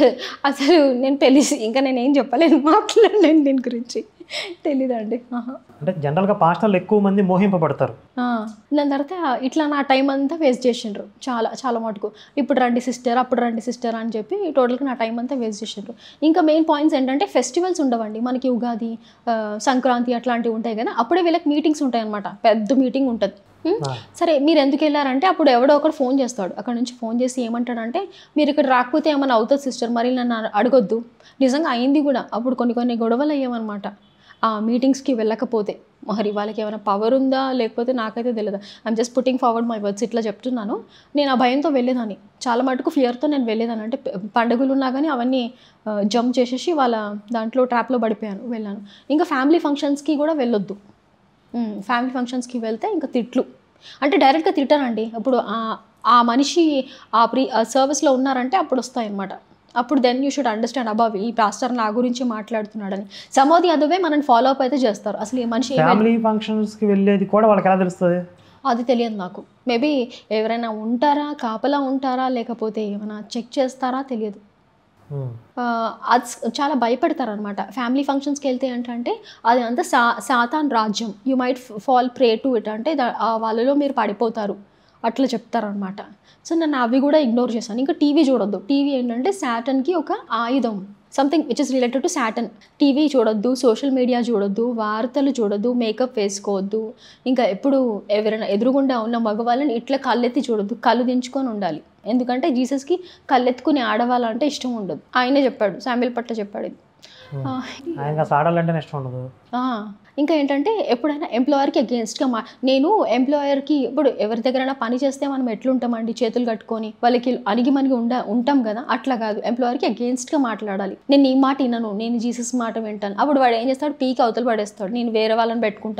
అసలు నేను పెళ్లి ఇంకా నేను ఏం చెప్పలేను మాట్లాడలేను దీని గురించి తెలీదండి ఆహా అంటే జనరల్గా పాస్టర్లు ఎక్కువ మంది మోహింపబడతారు ఆ, దాని తర్వాత ఇట్లా నా టైం అంతా వేస్ట్ చేసిండ్రు చాలా చాలా మటుకు ఇప్పుడు రండి సిస్టర్ అప్పుడు రండి సిస్టర్ అని చెప్పి టోటల్గా నా టైం అంతా వేస్ట్ చేసిండ్రు ఇంకా మెయిన్ పాయింట్స్ ఏంటంటే ఫెస్టివల్స్ ఉండవండి మనకి ఉగాది ఆ, సంక్రాంతి అట్లాంటివి ఉంటాయి కదా అప్పుడే వీళ్ళకి మీటింగ్స్ ఉంటాయి అనమాట పెద్ద మీటింగ్ ఉంటుంది ఉమ్, ఆ. సరే మీరు ఎందుకు వెళ్ళారంటే అప్పుడు ఎవడో ఒకడు ఫోన్ చేస్తాడు అక్కడ నుంచి ఫోన్ చేసి ఏమంటాడంటే మీరు ఇక్కడ రాకపోతే ఏమైనా అవుతుంది సిస్టర్ మరి నన్ను అడ- అడగొద్దు నిజంగా అయింది కూడా అప్పుడు కొన్ని కొన్ని గొడవలు అయ్యామన్నమాట ఆ మీటింగ్స్కి వెళ్ళకపోతే మరి వాళ్ళకి ఏమైనా పవర్ ఉందా లేకపోతే నాకైతే తెలియదు I'm just putting forward my words ఇట్లా చెప్తున్నాను నేను ఆ భయంతో వెళ్ళేదాన్ని చాలా మటుకు ఫియర్తో నేను వెళ్ళేదాన్ని అంటే ప- పండుగలు ఉన్నా కానీ అవన్నీ జంప్ చేసేసి వాళ్ళ దాంట్లో ట్రాప్లో పడిపోయాను వెళ్ళాను ఇంకా ఫ్యామిలీ ఫంక్షన్స్కి కూడా వెళ్ళొద్దు ఫ్యామిలీ ఫంక్షన్స్కి వెళ్తే ఇంకా తిట్లు అంటే డైరెక్ట్గా తిట్టారండి ఇప్పుడు ఆ- ఆ మనిషి ఆ ప్రీ సర్వీస్లో ఉన్నారంటే అప్పుడు వస్తాయన్నమాట అప్పుడు దెన్ యూ షుడ్ అండర్స్టాండ్ అబ్బా ఈ పాస్టర్ నా గురించి మాట్లాడుతున్నాడని సమాధి అదవే మనం ఫాలో అప్ అయితే చేస్తారు అసలు ఈ మనిషి ఏం ఫ్యామిలీ ఫంక్షన్స్కి వెళ్ళేది కూడా వాళ్ళకి ఎలా తెలుస్తుంది అది తెలియదు నాకు మేబీ ఎవరైనా ఉంటారా కాపలా ఉంటారా లేకపోతే ఏమైనా చెక్ చేస్తారా తెలియదు ఉమ్. ఆ, అది స్- చాలా భయపడతారు అనమాట ఫ్యామిలీ ఫంక్షన్స్కి వెళ్తే ఏంటంటే అది అంతా సా సాతాన్ రాజ్యం you might fall prey to it అంటే దా- ఆ వాళ్ళలో మీరు పడిపోతారు అట్లా చెప్తారనమాట సో నన్ను అవి కూడా ఇగ్నోర్ చేశాను ఇంకా టీవీ చూడొద్దు టీవీ ఏంటంటే శాటన్కి ఒక ఆయుధం something which is related to Satan TV చూడొద్దు సోషల్ మీడియా చూడొద్దు వార్తలు చూడొద్దు మేకప్ వేసుకోవద్దు ఇంకా ఎప్పుడు ఎవరైనా ఎదురుగుండా ఉన్న మగవాళ్ళని ఇట్లా కళ్ళెత్తి చూడొద్దు కళ్ళు దించుకొని ఉండాలి ఎందుకంటే జీసస్కి కళ్ళెత్తుకుని ఆడవాళ్ళంటే ఇష్టం ఉండదు ఆయనే చెప్పాడు శామ్యుల్ పట్ల చెప్పాడు ఇది. ఆ, ఆయనకి అసలు ఆడాలంటేనే ఇష్టం ఉండదు ఆ, ఇంకా ఏంటంటే ఎప్పుడైనా ఎంప్లాయర్కి అగేన్స్ట్గా మా నేను ఎంప్లాయర్కి ఇప్పుడు ఎవరి దగ్గరైనా పని చేస్తే మనం ఎట్లుంటామండి చేతులు కట్టుకొని వాళ్ళకి అణిగి మనిగి ఉండ ఉంటాం కదా అట్లా కాదు ఎంప్లాయర్కి అగేన్స్ట్గా మాట్లాడాలి నేను ఈ మాట వినను నేను జీసస్ మాట వింటాను అప్పుడు వాడు ఏం చేస్తాడు పీకి అవతల పడేస్తాడు నేను వేరే వాళ్ళని పెట్టుకుంటానని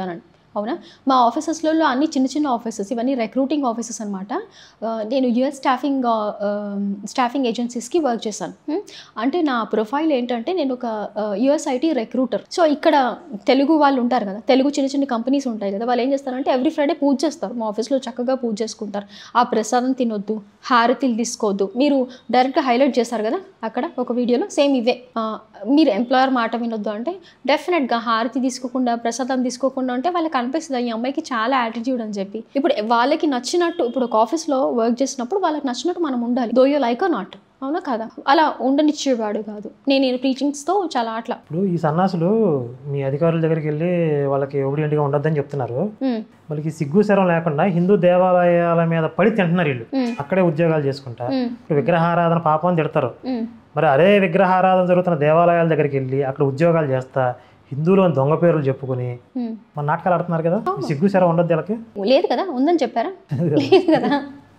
అవునా మా ఆఫీసెస్లో అన్ని చిన్న చిన్న ఆఫీసెస్ ఇవన్నీ రిక్రూటింగ్ ఆఫీసెస్ అనమాట నేను యుఎస్ స్టాఫింగ్ స్టాఫింగ్ ఏజెన్సీస్కి వర్క్ చేశాను Hmm. అంటే నా ప్రొఫైల్ ఏంటంటే నేను ఒక యుఎస్ ఐటీ రిక్రూటర్ సో ఇక్కడ తెలుగు వాళ్ళు ఉంటారు కదా తెలుగు చిన్న చిన్న కంపెనీస్ ఉంటాయి కదా వాళ్ళు ఏం చేస్తారంటే ఎవ్రీ ఫ్రైడే పూజ చేస్తారు మా ఆఫీస్లో చక్కగా పూజ చేసుకుంటారు ఆ ప్రసాదం తినొద్దు హారతిలు తీసుకోవద్దు మీరు డైరెక్ట్గా హైలైట్ చేస్తారు కదా అక్కడ ఒక వీడియోలో సేమ్ ఇవే ఆ, మీరు ఎంప్లాయర్ మాట వినొద్దు అంటే డెఫినెట్గా హారతి తీసుకోకుండా ప్రసాదం తీసుకోకుండా ఉంటే వాళ్ళకి అనిపిస్తుంది ఈ అమ్మాయికి చాలా యాటిట్యూడ్ అని చెప్పి ఇప్పుడు వాళ్ళకి నచ్చినట్టు ఇప్పుడు ఒక ఆఫీస్లో వర్క్ చేసినప్పుడు వాళ్ళకి నచ్చినట్టు మనం ఉండాలి దో యూ లైక్ నాట్ అవునా కదా అలా ఉండనిచ్చేవాడు కాదు నేను నేను టీచింగ్స్తో చాలా అట్లా ఇప్పుడు ఈ సన్నాసులు మీ అధికారుల దగ్గరికి వెళ్ళి వాళ్ళకి ఒబిడియంట్గా ఉండొద్దని చెప్తున్నారు ఉమ్, వాళ్ళకి సిగ్గు శరం లేకుండా హిందూ దేవాలయాల మీద పడి తింటున్నారు వీళ్ళు ఉమ్, అక్కడే ఉద్యోగాలు చేసుకుంటా ఉమ్, ఇప్పుడు విగ్రహారాధన పాపం అని తిడతారు ఉమ్. మరి అదే విగ్రహారాధన జరుగుతున్న దేవాలయాల దగ్గరికి వెళ్ళి అక్కడ ఉద్యోగాలు చేస్తా హిందువులు అని దొంగ పేర్లు చెప్పుకొని ఉమ్. మన నాటకాలు ఆడుతున్నారు కదా ఈ సిగ్గు శరం ఉండొద్దు వీళ్ళకి లేదు కదా ఉందని చెప్పారా లేదు కదా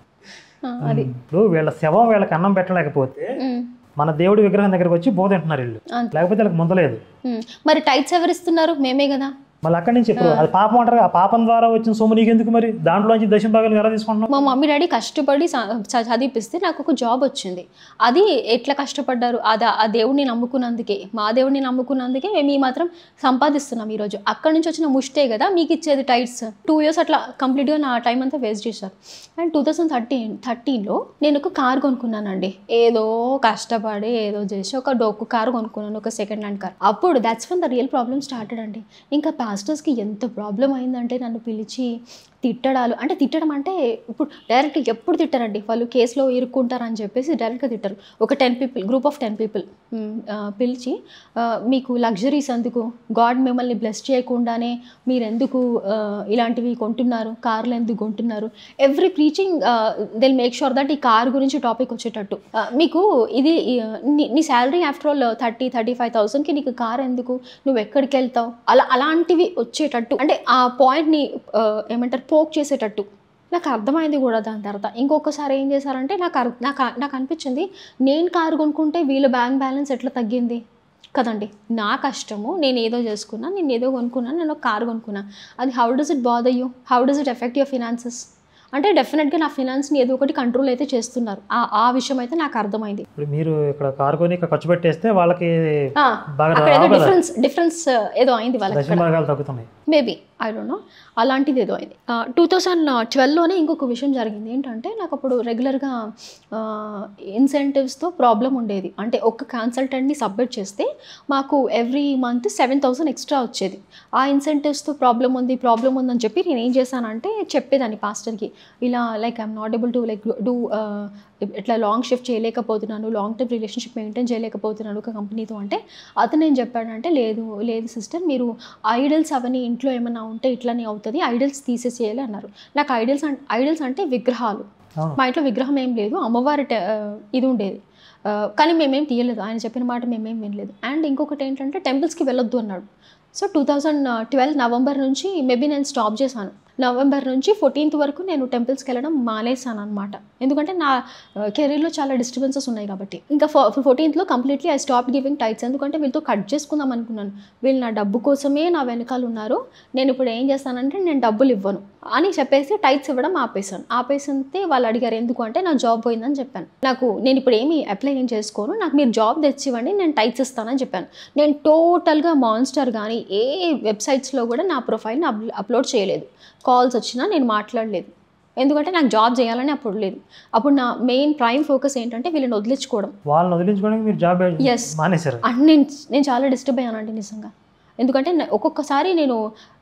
ఆ, అది ఇప్పుడు వీళ్ళ శవం వీళ్ళకి అన్నం పెట్టలేకపోతే ఉమ్, మన దేవుడి విగ్రహం దగ్గరికి వచ్చి బోధ తింటున్నారు వీళ్ళు అంతే. లేకపోతే వీళ్ళకి ముందలేదు ఉమ్. మరి టైట్స్ ఎవరిస్తున్నారు మేమే కదా మళ్ళీ అక్కడి నుంచి ఇప్పుడు అది పాపం అంటారు కదా, ఆ పాపం ద్వారా వచ్చిన సొమ్ము నీకెందుకు మరి దాంట్లోంచి దశం భాగాలు ఎలా తీసుకుంటున్నావు మా మమ్మీ డాడీ కష్టపడి చ- చ- చదివిపిస్తే నాకు ఒక జాబ్ వచ్చింది అది ఎట్లా కష్టపడ్డారు అది ఆ దేవుడిని నమ్ముకున్నందుకే మా దేవుడిని నమ్ముకున్నందుకే మేము ఈ మాత్రం సంపాదిస్తున్నాం ఈరోజు అక్కడి నుంచి వచ్చిన ముష్టే కదా మీకు ఇచ్చేది టైట్స్ టూ ఇయర్స్ అట్లా కంప్లీట్గా నా టైం అంతా వేస్ట్ చేశారు అండ్ టూ థౌసండ్ థర్టీన్ థర్టీన్లో నేను ఒక కార్ కొనుక్కున్నానండి ఏదో కష్టపడి ఏదో చేసి ఒక డొక్కు కార్ కొనుక్కున్నాను ఒక సెకండ్ హ్యాండ్ కార్ అప్పుడు that's when the real problem started అండి ఇంకా పాస్టర్స్కి ఎంత ప్రాబ్లం అయిందంటే నన్ను పిలిచి తిట్టడాలు అంటే తిట్టడం అంటే ఇప్పుడు డైరెక్ట్ ఎప్పుడు తిట్టారండి వాళ్ళు కేసులో ఇరుక్కుంటారని చెప్పేసి డైరెక్ట్గా తిట్టారు ఒక ten people group of ten people పిలిచి ఆ, మీకు లగ్జరీస్ ఎందుకు గాడ్ మిమ్మల్ని బ్లెస్ చేయకుండానే మీరు ఎందుకు ఆ, ఇలాంటివి కొంటున్నారు కార్లు ఎందుకు కొంటున్నారు every preaching they'll make sure that ఈ కార్ గురించి టాపిక్ వచ్చేటట్టు ఆ, మీకు ఇది ఈ, నీ నీ salary after all thirty thirty five థౌసండ్కి నీకు కార్ ఎందుకు నువ్వు ఎక్కడికి వెళ్తావు అలా అలాంటివి వచ్చేటట్టు అంటే ఆ పాయింట్ని ఏమంటారు పోక్ చేసేటట్టు నాకు అర్థమైంది కూడా దాని తర్వాత ఇంకొకసారి ఏం చేశారంటే నాకు అర్- నాకు నాకు అనిపించింది నేను కారు కొనుక్కుంటే వీళ్ళ బ్యాంక్ బ్యాలెన్స్ ఎట్లా తగ్గింది కదండి నా కష్టము నేను ఏదో చేసుకున్నా నేను ఏదో కొనుక్కున్నా నేను ఒక కారు కొనుక్కున్నా అది how does it bother you how does it affect your finances అంటే డెఫినెట్గా నా ఫినాన్స్ని ఏదో ఒకటి కంట్రోల్ అయితే చేస్తున్నారు ఆ ఆ విషయం అయితే నాకు అర్థమైంది ఇప్పుడు మీరు ఇక్కడ కారు కొని ఇక్కడ ఖర్చు పెట్టేస్తే వాళ్ళకి ఆ, బాగా అక్కడ ఏదో రావు కదా డిఫరెన్స్ డిఫరెన్స్ ఏదో అయింది వాళ్ళకి దశం భాగాలు తగ్గుతున్నాయి మేబీ ఐ డోంట్ నో అలాంటిది ఏదో అయింది టూ థౌజండ్ ట్వెల్వ్లోనే ఇంకొక విషయం జరిగింది ఏంటంటే నాకు అప్పుడు రెగ్యులర్గా ఇన్సెంటివ్స్తో ప్రాబ్లం ఉండేది అంటే ఒక కన్సల్టెంట్ని సబ్మిట్ చేస్తే మాకు every month seven thousand extra వచ్చేది ఆ ఇన్సెంటివ్స్తో ప్రాబ్లం ఉంది ప్రాబ్లం ఉందని చెప్పి నేను ఏం చేశానంటే చెప్పేదాన్ని పాస్టర్కి ఇలా like I'm not able to like do ఇట్లా లాంగ్ షిఫ్ట్ చేయలేకపోతున్నాను లాంగ్ టర్మ్ రిలేషన్షిప్ మెయింటైన్ చేయలేకపోతున్నాను ఒక కంపెనీతో అంటే అతను ఏం చెప్పాడంటే లేదు లేదు సిస్టర్ మీరు ఐడల్స్ అవన్నీ ఇంట్లో ఏమైనా ఉంటే ఇట్లనే అవుతుంది ఐడల్స్ తీసేసేయాలి అన్నారు నాకు ఐడల్స్ అంటే ఐడల్స్ అంటే విగ్రహాలు అవును మా ఇంట్లో విగ్రహం ఏం లేదు అమ్మవారి టె- ఆ, ఇది ఉండేది ఆ, కానీ మేమేం తీయలేదు ఆయన చెప్పిన మాట మేమేం వినలేదు అండ్ ఇంకొకటి ఏంటంటే టెంపుల్స్కి వెళ్ళొద్దు అన్నాడు so two thousand twelve November నుంచి మేబీ నేను స్టాప్ చేశాను నవంబర్ నుంచి ఫోర్టీన్త్ వరకు నేను టెంపుల్స్కి వెళ్ళడం మానేశాను అనమాట ఎందుకంటే నా కెరీర్లో చాలా డిస్టర్బెన్సెస్ ఉన్నాయి కాబట్టి ఇంకా ఫో ఫోర్టీన్త్లో completely I stop giving tithes ఎందుకంటే వీళ్ళతో కట్ చేసుకుందాం అనుకున్నాను వీళ్ళు నా డబ్బు కోసమే నా వెనకాల ఉన్నారు నేను ఇప్పుడు ఏం చేస్తానంటే నేను డబ్బులు ఇవ్వను అని చెప్పేసి టైట్స్ ఇవ్వడం ఆపేశాను ఆపేసితే వాళ్ళు అడిగారు ఎందుకు అంటే నా జాబ్ పోయిందని చెప్పాను నాకు నేను ఇప్పుడు ఏమి అప్లై ఏం చేసుకోను నాకు మీరు జాబ్ తెచ్చివ్వండి నేను టైట్స్ ఇస్తానని చెప్పాను నేను టోటల్గా మాన్స్టర్ కానీ ఏ వెబ్సైట్స్లో కూడా నా ప్రొఫైల్ని అప్లోడ్ చేయలేదు కాల్స్ వచ్చినా నేను మాట్లాడలేదు ఎందుకంటే నాకు జాబ్ చేయాలని అప్పుడు లేదు అప్పుడు నా మెయిన్ ప్రైమ్ ఫోకస్ ఏంటంటే వీళ్ళని వదిలించుకోవడం వాళ్ళని వదిలించుకోవడానికి మీరు జాబ్ Yes. మానేశారు అంటే నేను నేను చాలా డిస్టర్బ్ అయ్యానండి నిజంగా ఎందుకంటే నా- ఒక్కొక్కసారి నేను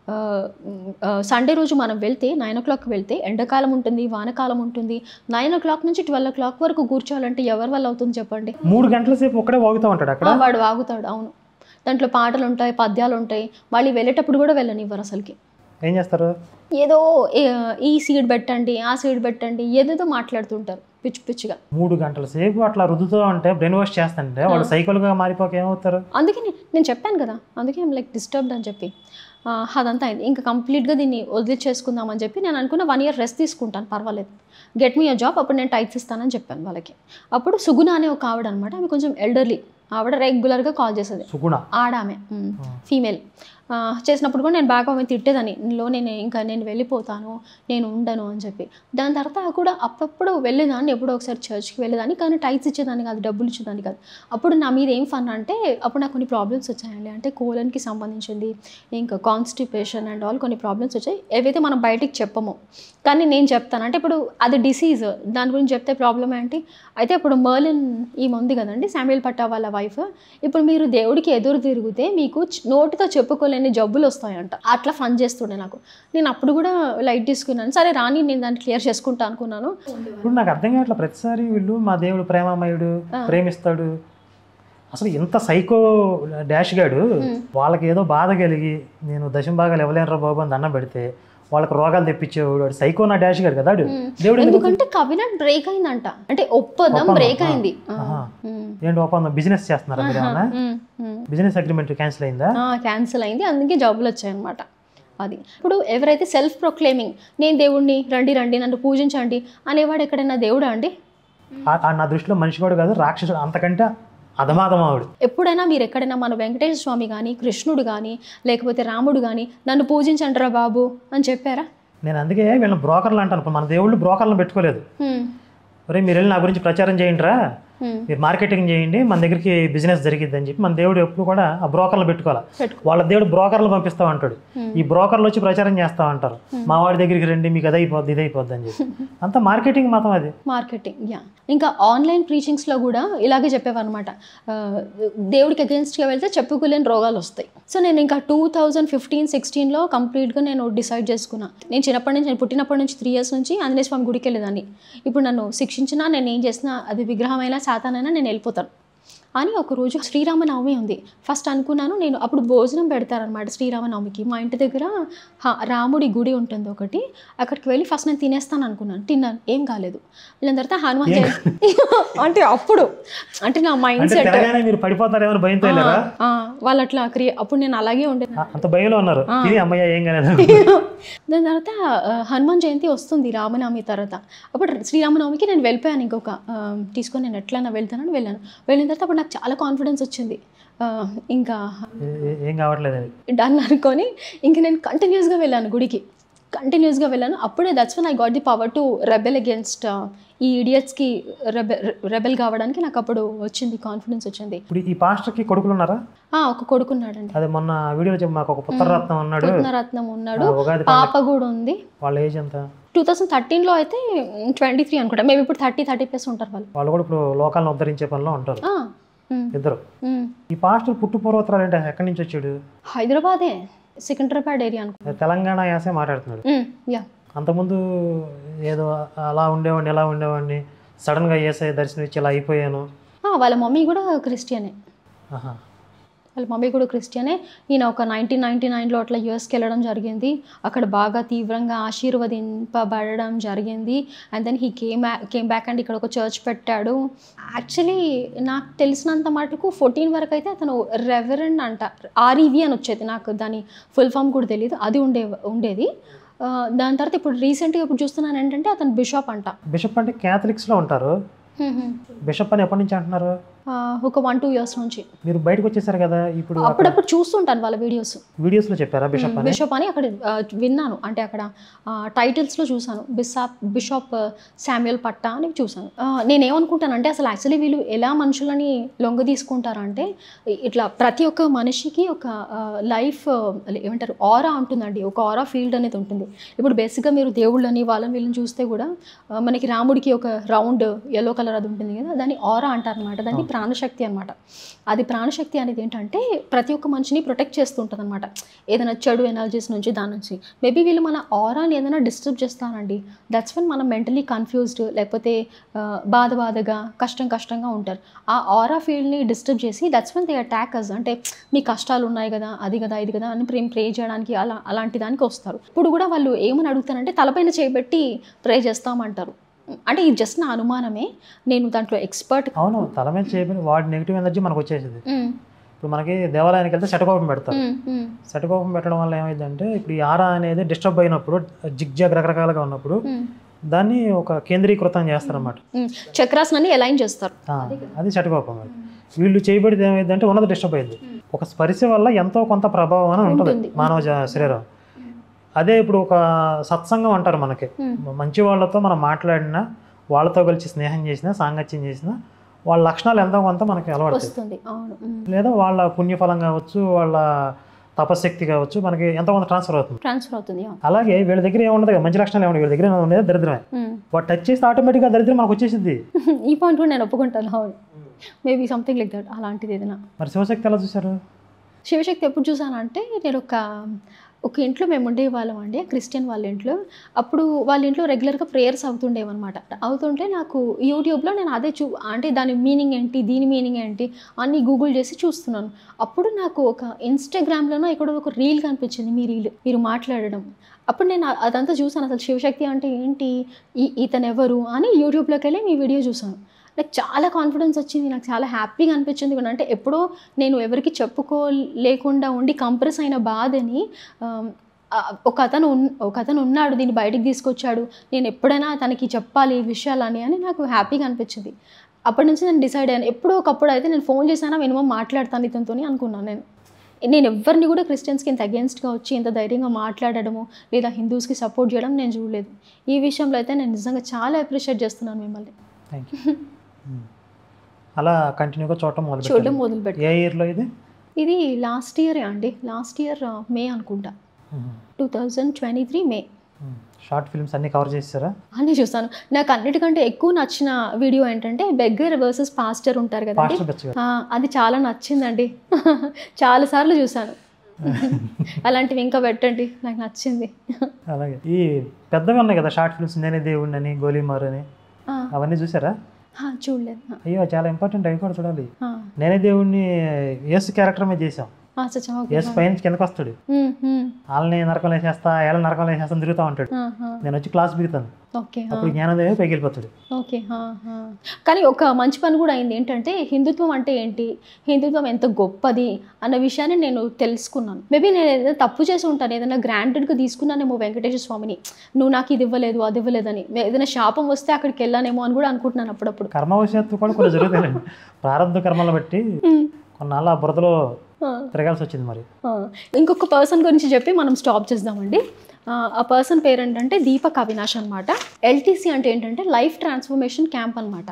సండే రోజు మనం వెళ్తే నైన్ ఓ క్లాక్ వెళ్తే ఎండాకాలం ఉంటుంది వానకాలం ఉంటుంది నైన్ ఓ క్లాక్ నుంచి ట్వెల్వ్ ఓ క్లాక్ వరకు కూర్చోవాలంటే ఎవరి వల్ల అవుతుంది చెప్పండి మూడు గంటల సేపు ఒక్కడే వాగుతూ ఉంటాడు అక్కడ ఆ, వాడు వాగుతాడు అవును దాంట్లో పాటలు ఉంటాయి పద్యాలు ఉంటాయి వాళ్ళు వెళ్ళేటప్పుడు కూడా వెళ్ళనివ్వరు అసలుకి ఏం చేస్తారు ఏదో ఏ- ఈ సీడ్ పెట్టండి ఆ సీడ్ పెట్టండి ఏదేదో మాట్లాడుతుంటారు పిచ్చి పిచ్చిగా మూడు గంటల సేపు అట్లా రుద్దుతూ ఉంటే బ్రెయిన్ వాష్ చేస్తుంటే వాడు సైకిల్గా మారిపోక ఏమవుతారు అందుకే నే- నేను చెప్పాను కదా అందుకే లైక్ డిస్టర్బ్డ్ అని చెప్పి ఆ, అదంతా అయింది ఇంకా కంప్లీట్గా దీన్ని వదిలిచేసుకుందామని చెప్పి నేను అనుకున్న వన్ ఇయర్ రెస్ట్ తీసుకుంటాను పర్వాలేదు గెట్ మీ అ జాబ్ అప్పుడు నేను టైట్స్ ఇస్తానని చెప్పాను వాళ్ళకి అప్పుడు సుగుణ అనే ఒక ఆవిడ అనమాట ఆమె కొంచెం ఎల్డర్లీ ఆవిడ రెగ్యులర్గా కాల్ చేసేది సుగుణ ఆడామె ఫీమేల్ చేసినప్పుడు కూడా నేను బాగా ఆమె తిట్టేదాన్ని లో నేను ఇంకా నేను వెళ్ళిపోతాను నేను ఉండను అని చెప్పి దాని తర్వాత కూడా అప్పుడప్పుడు వెళ్ళేదాన్ని ఎప్పుడో ఒకసారి చర్చ్కి వెళ్ళేదాన్ని కానీ టైట్స్ ఇచ్చేదాన్ని కాదు డబ్బులు ఇచ్చేదాన్ని కాదు అప్పుడు నా మీద ఏం ఫన్ అంటే అప్పుడు నాకు కొన్ని ప్రాబ్లమ్స్ వచ్చాయండి అంటే కోలన్కి సంబంధించింది ఇంకా కాన్స్టిపేషన్ అండ్ ఆల్ కొన్ని ప్రాబ్లమ్స్ వచ్చాయి ఏవైతే మనం బయటికి చెప్పము కానీ నేను చెప్తాను అంటే ఇప్పుడు అది డిసీజ్ దాని గురించి చెప్తే ప్రాబ్లం ఏంటి అయితే ఇప్పుడు మర్లిన్ ఈమె ఉంది కదండి శామ్యుల్ పట్టా వాళ్ళ వైఫ్ ఇప్పుడు మీరు దేవుడికి ఎదురు తిరిగితే మీకు చ్- నోటితో చెప్పుకోలేని జబ్బులు వస్తాయంట అట్లా ఫన్ చేస్తుండే నాకు నేను అప్పుడు కూడా లైట్ తీసుకున్నాను సరే రాని నేను దాన్ని క్లియర్ చేసుకుంటా అనుకున్నాను ఇప్పుడు నాకు అర్థం కావట్లేదు ప్రతిసారి వీళ్ళు మా దేవుడు ప్రేమమయుడు ప్రేమిస్తాడు అసలు ఇంత సైకో డాష్ గాడు వాళ్ళకి ఏదో బాధ కలిగి నేను దశం భాగాలు ఇవ్వలేనరా బాబు అని దండం పెడితే వాళ్ళకి రోగాలు తెప్పించేవాడు వాడు సైకో నా డాష్ గాడు కదా వాడు. దేవుడు ఎందుకు ఎందుకంటే కవినట్ బ్రేక్ అయిందంట అంటే ఒప్పదం బ్రేక్ అయింది ఆహా. ఏంటి ఒప్పందం బిజినెస్ చేస్తున్నారా మీరు ఏమన్నా బిజినెస్ అగ్రిమెంట్ క్యాన్సిల్ అయిందా క్యాన్సిల్ అయింది అందుకే జాబులు వచ్చాయన్నమాట అది ఇప్పుడు ఎవరైతే సెల్ఫ్ ప్రొక్లెయిమింగ్ నేను దేవుడిని రండి రండి నన్ను పూజించండి అనేవాడు ఎక్కడైనా దేవుడా అండి ఆ- ఆ నా దృష్టిలో మనిషి కూడా కాదు రాక్షసుడు అంతకంటే అధమాధమావుడు ఎప్పుడైనా మీరు ఎక్కడైనా మన వెంకటేశ్వర స్వామి కానీ కృష్ణుడు కానీ లేకపోతే రాముడు కానీ నన్ను పూజించండిరా బాబు అని చెప్పారా నేను అందుకే వీళ్ళని బ్రోకర్లు అంటాను ఇప్పుడు మన దేవుళ్ళు బ్రోకర్లను పెట్టుకోలేదు హ్మ్. ఒరే మీరు వెళ్ళి నా గురించి ప్రచారం చేయండి రా హ్మ్. మీరు మార్కెటింగ్ చేయండి మన దగ్గరికి బిజినెస్ జరిగిద్ది అని చెప్పి మన దేవుడు ఎప్పుడు కూడా ఆ బ్రోకర్లు పెట్టుకోవాలి పెట్టుకో. వాళ్ళ దేవుడు బ్రోకర్లు పంపిస్తా ఉంటాడు ఈ బ్రోకర్లు వచ్చి ప్రచారం చేస్తా ఉంటారు మా వాడి దగ్గరికి రండి మీకు అది అయిపోద్ది ఇది అయిపోద్ది అని చెప్పి అంతా మార్కెటింగ్ మాత్రం అది మార్కెటింగ్ యా ఇంకా ఆన్లైన్ ప్రీచింగ్స్లో కూడా ఇలాగే చెప్పేవన్నమాట ఆ, దేవుడికి అగేన్స్ట్గా వెళ్తే చెప్పుకోలేని రోగాలు వస్తాయి సో నేను ఇంకా టూ థౌజండ్ ఫిఫ్టీన్ సిక్స్టీన్లో కంప్లీట్గా నేను డిసైడ్ చేసుకున్నా నేను చిన్నప్పటి నుంచి నేను పుట్టినప్పటి నుంచి త్రీ ఇయర్స్ నుంచి ఆంజనేయ స్వామి గుడికి వెళ్ళేదాన్ని ఇప్పుడు నన్ను శిక్షించినా నేను ఏం చేసినా అది విగ్రహమైనా శాతానైనా నేను వెళ్ళిపోతాను అని ఒకరోజు శ్రీరామనవమి ఉంది ఫస్ట్ అనుకున్నాను నేను అప్పుడు భోజనం పెడతారనమాట శ్రీరామనవమికి మా ఇంటి దగ్గర హ- రాముడి గుడి ఉంటుంది ఒకటి అక్కడికి వెళ్ళి ఫస్ట్ నేను తినేస్తాను అనుకున్నాను తిన్నాను ఏం కాలేదు వెళ్ళిన తర్వాత హనుమాన్ జయంతి అంటే అప్పుడు అంటే నా మైండ్ అంటే సెట్ తెలంగాణ మీరు పడిపోతారేమో అని భయంతో వెళ్ళారా వాళ్ళు అట్లా క్రియ అప్పుడు నేను అలాగే ఉండే ఆ, అంత భయంలో ఉన్నారు ఇది అమ్మయ్య ఏం కాలేదు దాని తర్వాత ఆ, హనుమాన్ జయంతి వస్తుంది రామనవమి తర్వాత అప్పుడు శ్రీరామనవమికి నేను వెళ్ళిపోయాను ఇంకొక ఆ, తీసుకొని నేను ఎట్లైనా వెళ్తానని వెళ్ళాను వెళ్ళిన తర్వాత అప్పుడు నాకు చాలా కాన్ఫిడెన్స్ వచ్చింది ఆ, ఇంకా ఏ- ఏ- ఏం కావట్లేదు అది డన్ అనుకొని ఇంక నేను కంటిన్యూస్గా వెళ్ళాను గుడికి కంటిన్యూస్గా వెళ్ళాను అప్పుడే that's when I got the power to rebel against ఈ ఇడియట్స్కి రెబెల్ రెబెల్ కావడానికి నాకు అప్పుడు వచ్చింది కాన్ఫిడెన్స్ వచ్చింది ఇప్పుడు ఈ పాస్టర్కి కొడుకులు ఉన్నారా ఆ, ఒక కొడుకున్నాడండి అదే మొన్న వీడియోలో చెప్పి మాకు ఒక పుత్రరత్నం ఉన్నాడు రత్నం ఉన్నాడు ఆ, ఉగాది పాప కూడా ఉంది వాళ్ళ ఏజ్ ఎంత టూ థౌసండ్ థర్టీన్లో అయితే ట్వంటీ త్రీ అనుకుంటా మేము ఇప్పుడు థర్టీ థర్టీ ప్లస్ ఉంటారు వాళ్ళు వాళ్ళు కూడా ఇప్పుడు లోకాలను ఉద్ధరించే పనిలో ఉంటారు ఆ, ఉమ్, ఇద్దరు ఉమ్. ఈ పాస్టర్ పుట్టు పూర్వోత్తరాలు ఏంటి ఎక్కడి నుంచి వచ్చాడు హైదరాబాదే సికింద్రాబాద్ ఏరియా అనుకో తెలంగాణ యాసే మాట్లాడుతున్నాడు ఉమ్, యా అంతకుముందు ఏదో అలా ఉండేవాడిని ఇలా ఉండేవాడిని సడన్గా ఏసఐ దర్శనం ఇచ్చి ఇలా అయిపోయాను ఆ, వాళ్ళ మమ్మీ కూడా క్రిస్టియనే ఆహా. వాళ్ళ మమ్మీ కూడా క్రిస్టియనే ఈయన ఒక నైన్టీన్ నైన్టీ నైన్లో అట్లా యూఎస్కి వెళ్ళడం జరిగింది అక్కడ బాగా తీవ్రంగా ఆశీర్వదింపబడడం జరిగింది and then he came came back and ఇక్కడ ఒక చర్చ్ పెట్టాడు యాక్చువల్లీ నాకు తెలిసినంత మటుకు ఫోర్టీన్ వరకు అయితే అతను రెవరెండ్ అంట ఆర్ఈవి అని వచ్చేది నాకు దాని ఫుల్ ఫామ్ కూడా తెలియదు అది ఉండే ఉండేది ఆ, దాని తర్వాత ఇప్పుడు రీసెంట్గా ఇప్పుడు చూస్తున్నాను ఏంటంటే అతను బిషప్ అంట బిషప్ అంటే క్యాథలిక్స్లో ఉంటారు బిషప్ అని ఎప్పటి నుంచి అంటున్నారు ఆ, ఒక వన్ టూ ఇయర్స్ నుంచి మీరు బయటకు వచ్చేసారు కదా ఇప్పుడు అప్పుడప్పుడు చూస్తుంటాను వాళ్ళ వీడియోస్ వీడియోస్లో చెప్పారా బిషప్ అని బిషప్ అని అక్కడ ఆ, విన్నాను అంటే అక్కడ టైటిల్స్లో చూసాను బిషాప్ బిషప్ శామ్యుయల్ పట్టా అని చూసాను ఆ, నేనేమనుకుంటానంటే అసలు యాక్చువల్లీ వీళ్ళు ఎలా మనుషులని లొంగ తీసుకుంటారంటే ఇట్లా ప్రతి ఒక్క మనిషికి ఒక లైఫ్ ఏమంటారు ఆరా ఉంటుందండి ఒక ఆరా ఫీల్డ్ అనేది ఉంటుంది ఇప్పుడు బేసిక్గా మీరు దేవుళ్ళని వాళ్ళని వీళ్ళని చూస్తే కూడా ఆ, మనకి రాముడికి ఒక రౌండ్ ఎల్లో కలర్ అది ఉంటుంది కదా దాన్ని ఆరా అంటారనమాట దాన్ని ప్రాణశక్తి అనమాట అది ప్రాణశక్తి అనేది ఏంటంటే ప్రతి ఒక్క మనిషిని ప్రొటెక్ట్ చేస్తుంటుంది అనమాట ఏదైనా చెడు ఎనర్జీస్ నుంచి దాని నుంచి మేబీ వీళ్ళు మన ఆరాని ఏదైనా డిస్టర్బ్ చేస్తారండి దట్స్ వన్ మనం మెంటలీ కన్ఫ్యూజ్డ్ లేకపోతే ఆ, బాధ బాధగా కష్టం కష్టంగా ఉంటారు ఆ ఆరా ఫీల్డ్ని డిస్టర్బ్ చేసి that's when they attack us అంటే మీ కష్టాలు ఉన్నాయి కదా అది కదా ఇది కదా అని ప్రే ప్రే చేయడానికి అలా అలాంటి దానికి వస్తారు ఇప్పుడు కూడా వాళ్ళు ఏమని అడుగుతారంటే తలపైన చేయబెట్టి ప్రే చేస్తామంటారు అంటే ఇది జస్ట్ నా అనుమానమే నేను దాంట్లో ఎక్స్పర్ట్ అవును తల మీద చేయబడి వాడి నెగిటివ్ ఎనర్జీ మనకు వచ్చేసింది ఇప్పుడు మనకి దేవాలయానికి వెళ్తే శటకోపం పెడతారు శటకోపం పెట్టడం వల్ల ఏమైందంటే ఇప్పుడు ఈ ఆరా అనేది డిస్టర్బ్ అయినప్పుడు జిగ్జాగ్ రకరకాలుగా ఉన్నప్పుడు దాన్ని ఒక కేంద్రీకృతం చేస్తారన్నమాట చక్రాసనాన్ని అలైన్ చేస్తారు ఆ, అది శటకోపం అది వీళ్ళు చేయబడితే ఏమైందంటే ఉన్నది డిస్టర్బ్ అయింది ఒక స్పర్శ వల్ల ఎంతో కొంత ప్రభావం అని ఉంటుంది ఉంటుంది. మానవ జ- శరీరం అదే ఇప్పుడు ఒక సత్సంగం అంటారు మనకి Hmm. మంచి వాళ్ళతో మనం మాట్లాడినా వాళ్ళతో కలిసి స్నేహం చేసినా సాంగత్యం చేసినా వాళ్ళ లక్షణాలు ఎంతో కొంత మనకి అలవాడుతాయి వస్తుంది అవును ఉమ్. లేదా వాళ్ళ పుణ్యఫలం కావచ్చు వాళ్ళ తపశక్తి కావచ్చు మనకి ఎంతో కొంత ట్రాన్స్ఫర్ అవుతుంది ట్రాన్స్ఫర్ అవుతుంది అవును అలాగే వీళ్ళ దగ్గర ఏముండదు కదా, మంచి లక్షణాలు ఏముండదు వీళ్ళ దగ్గర ఉండేది దరిద్రమే ఉమ్. వాడు టచ్ చేస్తే ఆటోమేటిక్గా దరిద్రం మనకు వచ్చేసింది ఈ పాయింట్ కూడా నేను ఒప్పుకుంటాను అవును మేబీ సంథింగ్ లైక్ దట్ అలాంటిది ఏదైనా మరి శివశక్తి ఎలా చూశారు శివశక్తి ఎప్పుడు చూసానంటే నేను ఒక ఒక ఇంట్లో మేము ఉండేవాళ్ళం అండి క్రిస్టియన్ వాళ్ళ ఇంట్లో అప్పుడు వాళ్ళ ఇంట్లో రెగ్యులర్గా ప్రేయర్స్ అవుతుండేవన్నమాట అవుతుంటే నాకు యూట్యూబ్లో నేను అదే చూ అంటే దాని మీనింగ్ ఏంటి దీని మీనింగ్ ఏంటి అన్ని గూగుల్ చేసి చూస్తున్నాను అప్పుడు నాకు ఒక ఇన్స్టాగ్రామ్లోనో ఎక్కడో ఒక రీల్ కనిపించింది మీ రీల్ మీరు మాట్లాడడం అప్పుడు నేను అ- అదంతా చూసాను అసలు శివశక్తి అంటే ఏంటి ఈ ఇతను ఎవరు అని యూట్యూబ్లోకి వెళ్ళి మీ వీడియో చూసాను నాకు చాలా కాన్ఫిడెన్స్ వచ్చింది నాకు చాలా హ్యాపీగా అనిపించింది కూడా అంటే ఎప్పుడో నేను ఎవరికి చెప్పుకోలేకుండా ఉండి కంప్రెస్ అయిన బాధని ఆమ్, ఆ, ఒక అతను ఉన్- ఒక అతను ఉన్నాడు దీన్ని బయటికి తీసుకొచ్చాడు నేను ఎప్పుడైనా తనకి చెప్పాలి ఈ విషయాలని అని నాకు హ్యాపీగా అనిపించింది అప్పటి నుంచి నేను డిసైడ్ అయ్యాను ఎప్పుడో ఒకప్పుడు అయితే నేను ఫోన్ చేశానా మినిమం మాట్లాడతాను ఇతనితో అనుకున్నాను నేను నేను ఎవరిని కూడా క్రిస్టియన్స్కి ఇంత అగేన్స్ట్గా వచ్చి ఇంత ధైర్యంగా మాట్లాడడము లేదా హిందూస్కి సపోర్ట్ చేయడం నేను చూడలేదు ఈ విషయంలో అయితే నేను నిజంగా చాలా అప్రిషియేట్ చేస్తున్నాను మిమ్మల్ని థ్యాంక్ యూ అలా కంటిన్యూగా చూడటం మొదలు చూడడం మొదలుపెట్టి ఏ ఇయర్లో ఇది ఇది లాస్ట్ ఇయరే అండి లాస్ట్ ఇయర్ మే అనుకుంటా two thousand twenty three May short films అన్ని కవర్ చేస్తారా అన్నీ చూస్తాను నాకు అన్నిటికంటే ఎక్కువ నచ్చిన వీడియో ఏంటంటే బెగ్గర్ వర్సెస్ పాస్టర్ ఉంటారు కదండి పాస్టర్ బెచ్చగా ఆ, అది చాలా నచ్చిందండి చాలా సార్లు చూసాను అలాంటివి ఇంకా పెట్టండి నాకు నచ్చింది అలాగే ఈ పెద్దవి ఉన్నాయి కదా షార్ట్ ఫిల్మ్స్ నేనే దేవుడిని అని గోలీమార్ అని ఆ, అవన్నీ చూసారా ఆ, చూడలేదు ఆ, అయ్యో చాలా ఇంపార్టెంట్ అవి కూడా చూడాలి ఆ, నేనే దేవుడిని యేసు క్యారెక్టర్ మీద చేసాం ఆ, చచ్చా, ఓకే. యేసు పై నుంచి కిందకి వస్తాడు ఉమ్, ఉమ్, వాళ్ళని నరకం వేసేస్తా ఏళ్ళ నరకం వేసేస్తా తిరుగుతూ ఉంటాడు ఆ, ఆ, నేను వచ్చి క్లాస్ బిగుతాను ఓకే ఆ. అప్పుడు జ్ఞానదేవి పైకి వెళ్ళిపోతాడు ఓకే ఆ, ఆ. కానీ ఒక మంచి పని కూడా అయింది ఏంటంటే హిందుత్వం అంటే ఏంటి హిందుత్వం ఎంత గొప్పది అన్న విషయాన్ని నేను తెలుసుకున్నాను మేబీ నేను ఏదైనా తప్పు చేసి ఉంటాను ఏదైనా గ్రాంటెడ్గా తీసుకున్నానేమో వెంకటేశ్వర స్వామిని నువ్వు నాకు ఇది ఇవ్వలేదు అది ఇవ్వలేదని ఏదైనా శాపం వస్తే అక్కడికి వెళ్ళానేమో అని కూడా అనుకుంటున్నాను అప్పుడప్పుడు కర్మవశాత్తు కూడా కొన్ని జరుగుతాయండి ప్రారంభ కర్మలు బట్టి కొన్నాళ్ళు ఆ బురదలో ఆ, తిరగాల్సి వచ్చింది మరి ఆ. ఇంకొక పర్సన్ గురించి చెప్పి మనం స్టాప్ చేద్దామండి ఆ, ఆ పర్సన్ పేరు ఏంటంటే దీపక్ అవినాష్ అనమాట ఎల్టీసీ అంటే ఏంటంటే లైఫ్ ట్రాన్స్ఫర్మేషన్ క్యాంప్ అనమాట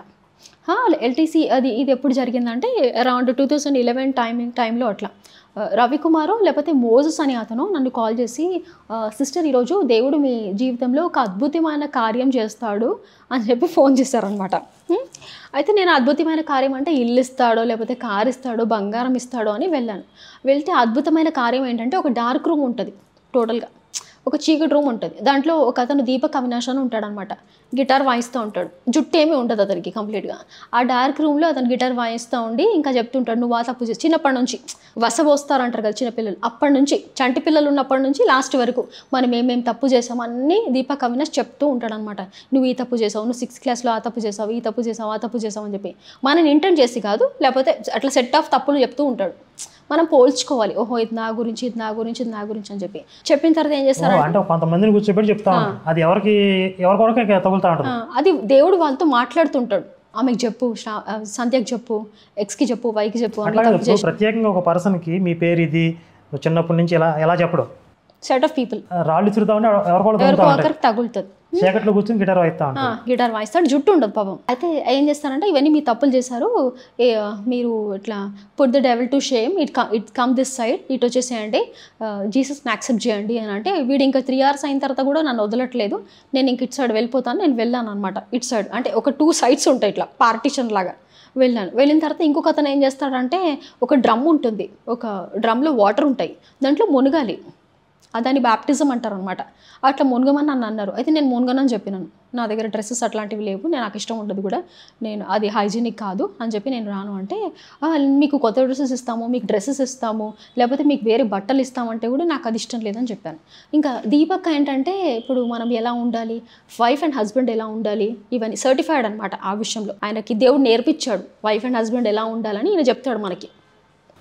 ఎల్టీసీ అది ఇది ఎప్పుడు జరిగిందంటే around two thousand eleven timing టైంలో అట్లా ఆ, రవికుమారో లేకపోతే మోజస్ అని అతను నన్ను కాల్ చేసి సిస్టర్ ఈరోజు దేవుడు మీ జీవితంలో ఒక అద్భుతమైన కార్యం చేస్తాడు అని చెప్పి ఫోన్ చేశారనమాట అయితే నేను అద్భుతమైన కార్యం అంటే ఇల్లు ఇస్తాడో లేకపోతే కార్ ఇస్తాడో బంగారం ఇస్తాడో అని వెళ్ళాను వెళ్తే అద్భుతమైన కార్యం ఏంటంటే ఒక డార్క్ రూమ్ ఉంటుంది టోటల్గా ఒక చీకటి రూమ్ ఉంటుంది దాంట్లో ఒక అతను దీపక్ అవినాష్ అని ఉంటాడనమాట గిటార్ వాయిస్తూ ఉంటాడు జుట్టు ఏమీ ఉండదు అతనికి కంప్లీట్గా ఆ డార్క్ రూమ్లో అతను గిటార్ వాయిస్తూ ఉండి ఇంకా చెప్తుంటాడు నువ్వు ఆ తప్పు చేసి చిన్నప్పటి నుంచి వసపోస్తారంటారు కదా చిన్నపిల్లలు అప్పటి నుంచి చంటి పిల్లలు ఉన్నప్పటి నుంచి లాస్ట్ వరకు మనం ఏమేం తప్పు చేసాం అన్నీ దీపక్ అవినాష్ చెప్తూ ఉంటాడనమాట నువ్వు ఈ తప్పు చేసావు నువ్వు సిక్స్త్ క్లాస్లో ఆ తప్పు చేసావు ఈ తప్పు చేసావు ఆ తప్పు చేసావు అని చెప్పి మనం ఇంటెంట్ చేసి కాదు లేకపోతే అట్లా సెట్ ఆఫ్ తప్పులు చెప్తూ ఉంటాడు మనం పోల్చుకోవాలి ఓహో ఇది నా గురించి ఇది నా గురించి ఇది నా గురించి అని చెప్పి చెప్పిన తర్వాత ఏం ఓ, చేస్తారు అంటే కొంతమందిని కూర్చోబెట్టి చెప్తా ఉంటాం అది ఎవరికి ఎవరి కొరకు తగులుతా ఉంటుంది ఆ, అది దేవుడు వాళ్ళతో మాట్లాడుతుంటాడు ఆమెకు చెప్పు శ్రా- ఆ, సంధ్యకి చెప్పు ఎక్స్కి చెప్పు వైకి చెప్పు అని అట్లాగే ఇప్పుడు ప్రత్యేకంగా ఒక పర్సన్కి మీ పేరు ఇది నువ్వు చిన్నప్పటి నుంచి ఎలా ఎలా చెప్పడం సెట్ ఆఫ్ పీపుల్ ఆ, రాళ్ళు తిరుగుతా ఉంటే ఎవరు కూడా ఎవరికో తగులుతా ఉంటాయి ఒకరికి తగులుతుంది చీకట్లో కూర్చొని గిటార్ వాయిస్తా ఉంటారు గిటార్ వాయిస్తాడు జుట్టు ఉండదు పాపం అయితే ఏం చేస్తారంటే ఇవన్నీ మీ తప్పులు చేశారు ఏ, మీరు ఇట్లా put the devil to shame it it come this side ఇటు వచ్చేసేయండి జీసస్ని యాక్సెప్ట్ చేయండి అని అంటే వీడు ఇంకా త్రీ అవర్స్ అయిన తర్వాత కూడా నన్ను వదలట్లేదు నేను ఇంక ఇటు సైడ్ వెళ్ళిపోతాను నేను వెళ్ళాను అనమాట ఇటు సైడ్ అంటే ఒక టూ సైడ్స్ ఉంటాయి ఇట్లా పార్టీషన్ లాగా వెళ్ళాను వెళ్ళిన తర్వాత ఇంకొక అతను ఏం చేస్తాడంటే ఒక డ్రమ్ ఉంటుంది ఒక డ్రమ్లో వాటర్ ఉంటాయి దాంట్లో మునగాలి ఆ దాన్ని బ్యాప్టిజం అంటారు అనమాట అట్లా మునగమని నన్ను అన్నారు అయితే నేను మునగనని చెప్పినాను నా దగ్గర డ్రెస్సెస్ అట్లాంటివి లేవు నేను నాకు ఇష్టం ఉండదు కూడా నేను అది హైజీనిక్ కాదు అని చెప్పి నేను రాను అంటే "ఆ, మీకు కొత్త డ్రెస్సెస్ ఇస్తాము మీకు డ్రెస్సెస్ ఇస్తాము లేకపోతే మీకు వేరే బట్టలు ఇస్తామంటే కూడా నాకు అది ఇష్టం లేదని చెప్పాను ఇంకా దీపక్ ఏంటంటే ఇప్పుడు మనం ఎలా ఉండాలి వైఫ్ అండ్ హస్బెండ్ ఎలా ఉండాలి ఇవన్నీ సర్టిఫైడ్ అనమాట ఆ విషయంలో ఆయనకి దేవుడు నేర్పించాడు వైఫ్ అండ్ హస్బెండ్ ఎలా ఉండాలని ఈయన చెప్తాడు మనకి ఉమ్.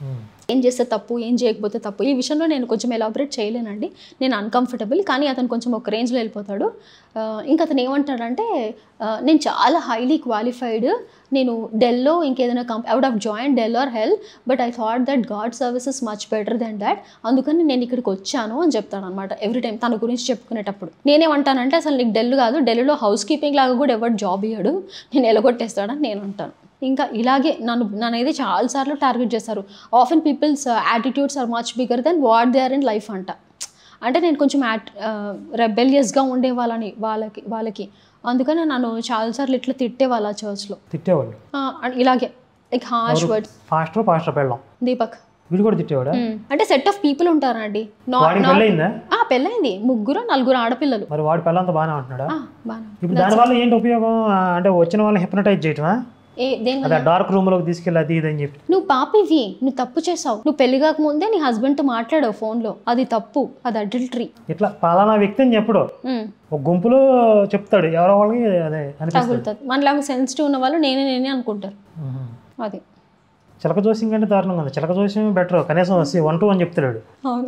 ఏం చేస్తే తప్పు ఏం చేయకపోతే తప్పు ఈ విషయంలో నేను కొంచెం ఎలాబరేట్ చేయలేనండి నేను అన్కంఫర్టబుల్ కానీ అతను కొంచెం ఒక రేంజ్లో వెళ్ళిపోతాడు ఆ, ఇంకా అతను ఏమంటాడంటే ఆ, నేను చాలా హైలీ క్వాలిఫైడ్ నేను డెల్లో ఇంకేదైనా కంప్ I would have join Dell or hell but I thought that God services much better than that అందుకని నేను ఇక్కడికి వచ్చాను అని చెప్తాను అనమాట ఎవ్రీ టైం తన గురించి చెప్పుకునేటప్పుడు నేనేమంటానంటే అసలు నీకు డెల్ కాదు డెల్లో హౌస్ కీపింగ్ లాగా కూడా ఎవరు జాబ్ ఇయ్యడు నేను ఎలగొట్టేస్తాడని నేను అంటాను ఇంకా ఇలాగే నన్ను నన్ను అయితే చాలాసార్లు టార్గెట్ చేస్తారు often people's attitudes are much bigger than what they are in life అంట అంటే నేను కొంచెం యాట్ రెబెలియస్గా ఉండే వాళ్ళని వాళ్ళకి వాళ్ళకి అందుకని నన్ను చాలాసార్లు ఇట్లా తిట్టేవాళ్ళ చర్చ్లో తిట్టేవాళ్ళు ఇలాగే like harsh words pastor pastor పెళ్ళం దీపక్ వీడు కూడా తిట్టేవాడా మ్మ్. అంటే సెట్ ఆఫ్ పీపుల్ ఉంటారండి నా వాడికి పెళ్ళయిందా ఆ, పెళ్ళైంది ముగ్గురు నలుగురు ఆడపిల్లలు మరి వాడి పెళ్ళంతా బాగానే ఉంటున్నాడా ఆ, బాగా ఇప్పుడు దానివల్ల ఏంటి ఉపయోగం ఆ, అంటే వచ్చిన వాళ్ళని హిప్నటైజ్ చేయటమా ఏ దేని అదే డార్క్ రూమ్ లోకి తీసుకెళ్ళి అది ఇది అని చెప్పి నువ్వు పాపివి నువ్వు తప్పు చేసావు నువ్వు పెళ్లి కాకముందే నీ హస్బెండ్తో మాట్లాడావు ఫోన్లో అది తప్పు అది అడల్టరీ ఇట్లా పలానా వ్యక్తి అని చెప్పడు ఒక గుంపులో చెప్తాడు ఎవరో వాళ్ళకి అదే అనిపిస్తుంది తగులుతుంది మనలాగా సెన్సిటివ్ ఉన్న వాళ్ళు నేనే నేనే అనుకుంటారు మ్మ్. అది చిలక జోస్యం కంటే దారుణంగా ఉంది చిలక జోస్యం బెటర్ కనీసం వన్ టూ అని చెప్తాడు అవును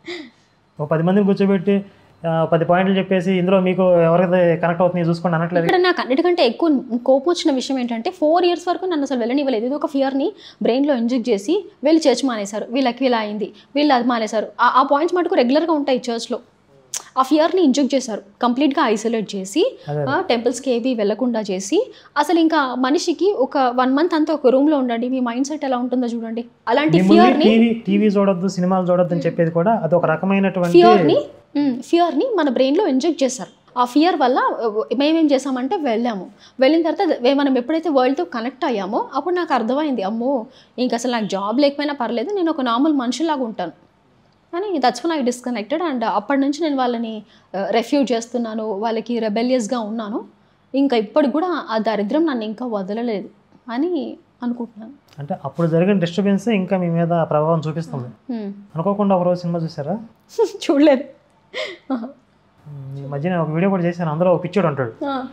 ఒక పది మందిని కూర్చోబెట్టి ఆ, పది పాయింట్లు చెప్పేసి ఇందులో మీకు ఎవరైతే కనెక్ట్ అవుతుంది చూసుకోండి అనట్లేదు ఇక్కడ నాకు అన్నిటికంటే ఎక్కువ కోపం వచ్చిన విషయం ఏంటంటే ఫోర్ ఇయర్స్ వరకు నన్ను అసలు వెళ్ళనివ్వలేదు ఇది ఒక ఫియర్ని బ్రెయిన్లో ఇంజెక్ట్ చేసి వీళ్ళు చర్చ్ మానేశారు వీళ్ళకి వీళ్ళ అయింది వీళ్ళు అది మానేశారు ఆ- ఆ పాయింట్స్ మటుకు రెగ్యులర్గా ఉంటాయి చర్చ్లో ఆ ఫియర్ని ఇంజెక్ట్ చేశారు కంప్లీట్గా ఐసోలేట్ చేసి అదే. టెంపుల్స్కి ఏవి వెళ్లకుండా చేసి అసలు ఇంకా మనిషికి ఒక వన్ మంత్ అంతా ఒక రూమ్లో ఉండండి మీ మైండ్ సెట్ ఎలా ఉంటుందో చూడండి అలాంటి మిమ్మల్ని ఫియర్ని టీవీ టీవీ చూడొద్దు సినిమాలు చూడొద్దు అని చెప్పేది కూడా అది ఒక రకమైనటువంటి ఫియర్ని ఫియర్ని మన బ్రెయిన్లో ఇంజెక్ట్ చేశారు ఆ ఫియర్ వల్ల uh, మేమేం చేసామంటే వెళ్ళాము వెళ్ళిన తర్వాత వే- మనం ఎప్పుడైతే వరల్డ్తో కనెక్ట్ అయ్యామో అప్పుడు నాకు అర్థమైంది అమ్మో ఇంక అసలు నాకు జాబ్ లేకపోయినా పర్లేదు నేను ఒక నార్మల్ మనిషిలాగా ఉంటాను అని that's when I disconnected and అప్పటి నుంచి నేను వాళ్ళని రెఫ్యూజ్ చేస్తున్నాను వాళ్ళకి రెబెలియస్గా ఉన్నాను ఇంకా ఇప్పటికి కూడా ఆ దరిద్రం నన్ను ఇంకా వదలలేదు అని అనుకుంటున్నాను అంటే అప్పుడు జరిగిన డిస్టర్బెన్స్ ఇంకా మీ మీద ప్రభావం చూపిస్తుంది Hmm. అనుకోకుండా ఒక రోజు సినిమా చూసారా చూడలేదు ఈ మధ్యన ఒక వీడియో కూడా చేశాను అందులో ఒక పిచ్చోడు ఉంటాడు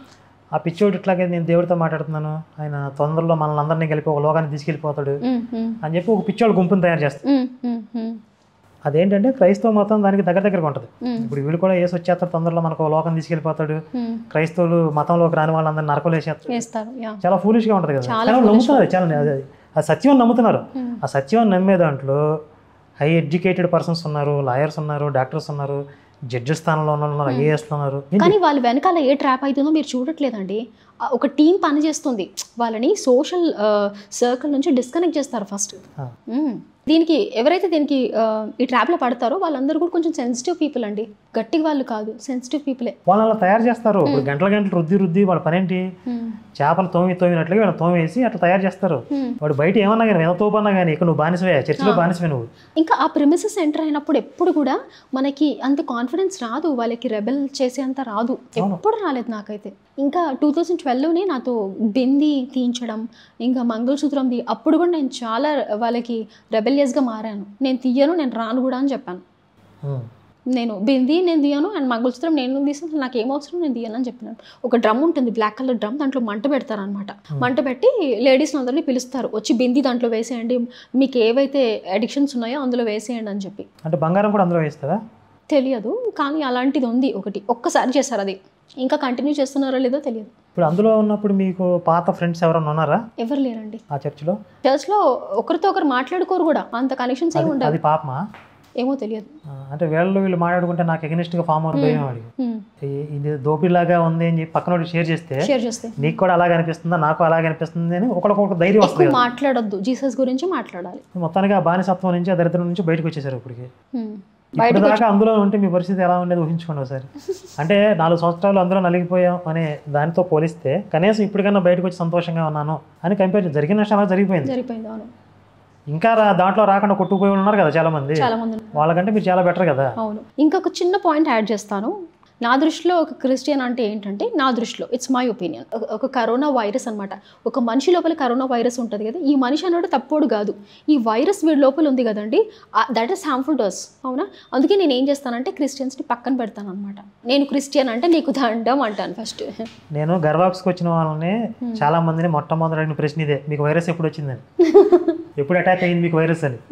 ఆ పిచ్చోడు ఇట్లాగే నేను దేవుడితో మాట్లాడుతున్నాను ఆయన తొందరలో మనల్ని అందరినీ కలిపి ఒక లోకాన్ని తీసుకెళ్ళిపోతాడు Hmm, hmm, అని చెప్పి ఒక పిచ్చోడు గుంపుని తయారు చేస్తాడు hmm, hmm, hmm, అదేంటంటే క్రైస్తవ మతం దానికి దగ్గర దగ్గరగా ఉంటుంది hmm, ఇప్పుడు వీళ్ళు కూడా ఏసు వచ్చేస్తాడు తొందరలో మనకు ఒక లోకం తీసుకెళ్ళిపోతాడు hmm. క్రైస్తవులు మతంలోకి రాని వాళ్ళందరినీ నరకలు వేసేస్తాడు వేస్తారు యా చాలా ఫూలిష్గా ఉంటుంది కదా చాలా కానీ వాళ్ళు నమ్ముతున్నారు చాలా అది ఆ సత్యం అని నమ్ముతున్నారు Hmm. ఆ సత్యం అని నమ్మే దాంట్లో హై ఎడ్యుకేటెడ్ పర్సన్స్ ఉన్నారు లాయర్స్ ఉన్నారు డాక్టర్స్ ఉన్నారు జడ్జి స్థానంలో ఉన్న వాళ్ళు ఉన్నారు ఐఏఎస్లు ఉన్నారు కానీ వాళ్ళ వెనకాల ఏ ట్రాప్ అవుతుందో మీరు చూడట్లేదండి ఆ ఒక టీం పని చేస్తుంది వాళ్ళని సోషల్ సర్కిల్ నుంచి డిస్కనెక్ట్ చేస్తారు ఫస్ట్ ఆ. దీనికి ఎవరైతే దీనికి ఆ, ఈ ట్రాప్లో పడతారో వాళ్ళందరూ కూడా కొంచెం సెన్సిటివ్ పీపుల్ అండి గట్టి వాళ్ళు కాదు సెన్సిటివ్ పీపులే వాళ్ళు అలా తయారు చేస్తారు ఇప్పుడు గంటల గంటలు రుద్ది రుద్ది వాళ్ళ పనేంటి చేపలు తోమి తోమినట్లుగా వీళ్ళు తోమేసి అట్లా తయారు చేస్తారు వాడు బయట ఏమన్నా కానీ ఎంత తోపన్నా కానీ ఇక్కడ నువ్వు బానిసవే చర్చిలో బానిసవే నువ్వు ఇంకా ఆ ప్రిమిసెస్ ఎంటర్ అయినప్పుడు ఎప్పుడు కూడా మనకి అంత కాన్ఫిడెన్స్ రాదు వాళ్ళకి రెబెల్ చేసేంత రాదు ఎప్పుడు రాలేదు నాకైతే ఇంకా టూ థౌజండ్ ట్వెల్వ్ని నాతో బింది తీయించడం ఇంకా మంగళసూత్రంది అప్పుడు కూడా నేను చాలా వాళ్ళకి రెబెలియస్గా మారాను నేను తీయను నేను రాను కూడా అని చెప్పాను ఉం. నేను బింది నేను తీయను అండ్ మంగళసూత్రం నేను తీసాను నాకు ఏం అవసరం నేను తీయను అని చెప్పినాను ఒక డ్రమ్ ఉంటుంది బ్లాక్ కలర్ డ్రమ్ దాంట్లో మంట పెడతారు అనమాట మంట పెట్టి లేడీస్ అందరినీ పిలుస్తారు వచ్చి బింది దాంట్లో వేసేయండి మీకు ఏవైతే అడిక్షన్స్ ఉన్నాయో అందులో వేసేయండి అని చెప్పి అంటే బంగారం కూడా అందులో వేస్తుందా తెలియదు కానీ అలాంటిది ఉంది ఒకటి ఒక్కసారి చేస్తారు అది ఇంకా కంటిన్యూ చేస్తున్నారో లేదో తెలియదు ఇప్పుడు అందులో ఉన్నప్పుడు మీకు పాత ఫ్రెండ్స్ ఎవరైనా ఉన్నారా ఎవరు లేరండి ఆ చర్చిలో చర్చ్లో ఒకరితో ఒకరు మాట్లాడుకోరు కూడా అంత కనెక్షన్స్ ఏమి ఉండవు అది పాపమా ఏమో తెలియదు ఆ, అంటే వీళ్ళు వీళ్ళు మాట్లాడుకుంటే నాకు ఎగనిస్ట్గా ఫామ్ అవుతుంది భయం వాడికి హ్మ్. ఈ- ఇది దోపిలాగా ఉంది అని చెప్పి పక్కన షేర్ చేస్తే షేర్ చేస్తే నీకు కూడా అలాగే అనిపిస్తుందా నాకు అలాగే అనిపిస్తుంది అని ఒకరికొక ధైర్యం వస్తుంది ఎక్కువ మాట్లాడొద్దు జీసస్ గురించి మాట్లాడాలి మొత్తానికి ఆ బానిసత్వం నుంచి ఆ దరిద్రం నుంచి బయటకు వచ్చేసారు ఇప్పటికి హ్మ్. ఇప్పుడు దాకా అందులో ఉంటే మీ పరిస్థితి ఎలా ఉండేది ఊహించుకోండి ఒకసారి అంటే నాలుగు సంవత్సరాలు అందులో నలిగిపోయాం అనే దానితో పోలిస్తే కనీసం ఇప్పటికన్నా బయటకు వచ్చి సంతోషంగా ఉన్నాను అని కంపేర్ జరిగిన నష్టం అలా జరిగిపోయింది జరిగిపోయింది అవును ఇంకా రా దాంట్లో రాకుండా కొట్టుకుపోయి ఉన్నారు కదా చాలా మంది చాలా మంది ఉన్నారు. వాళ్ళకంటే మీరు చాలా బెటర్ కదా అవును ఇంకొక చిన్న పాయింట్ యాడ్ చేస్తాను నా దృష్టిలో ఒక క్రిస్టియన్ అంటే ఏంటంటే నా దృష్టిలో ఇట్స్ మై ఒపీనియన్ ఒక కరోనా వైరస్ అనమాట ఒక మనిషి లోపల కరోనా వైరస్ ఉంటుంది కదా ఈ మనిషి అన్నాడు తప్పుడు కాదు ఈ వైరస్ వీడి లోపల ఉంది కదండి దట్ ఈస్ హార్మ్ఫుల్ డస్ అవునా అందుకే నేను ఏం చేస్తానంటే క్రిస్టియన్స్ని పక్కన పెడతాను అనమాట నేను క్రిస్టియన్ అంటే నీకు దండం అంటాను ఫస్ట్ నేను గర్వాక్స్కి వచ్చిన వాళ్ళని చాలా మందిని మొట్టమొదటి అడిగిన ప్రశ్న ఇదే మీకు వైరస్ ఎప్పుడు వచ్చిందని ఎప్పుడు అటాక్ అయింది మీకు వైరస్ అని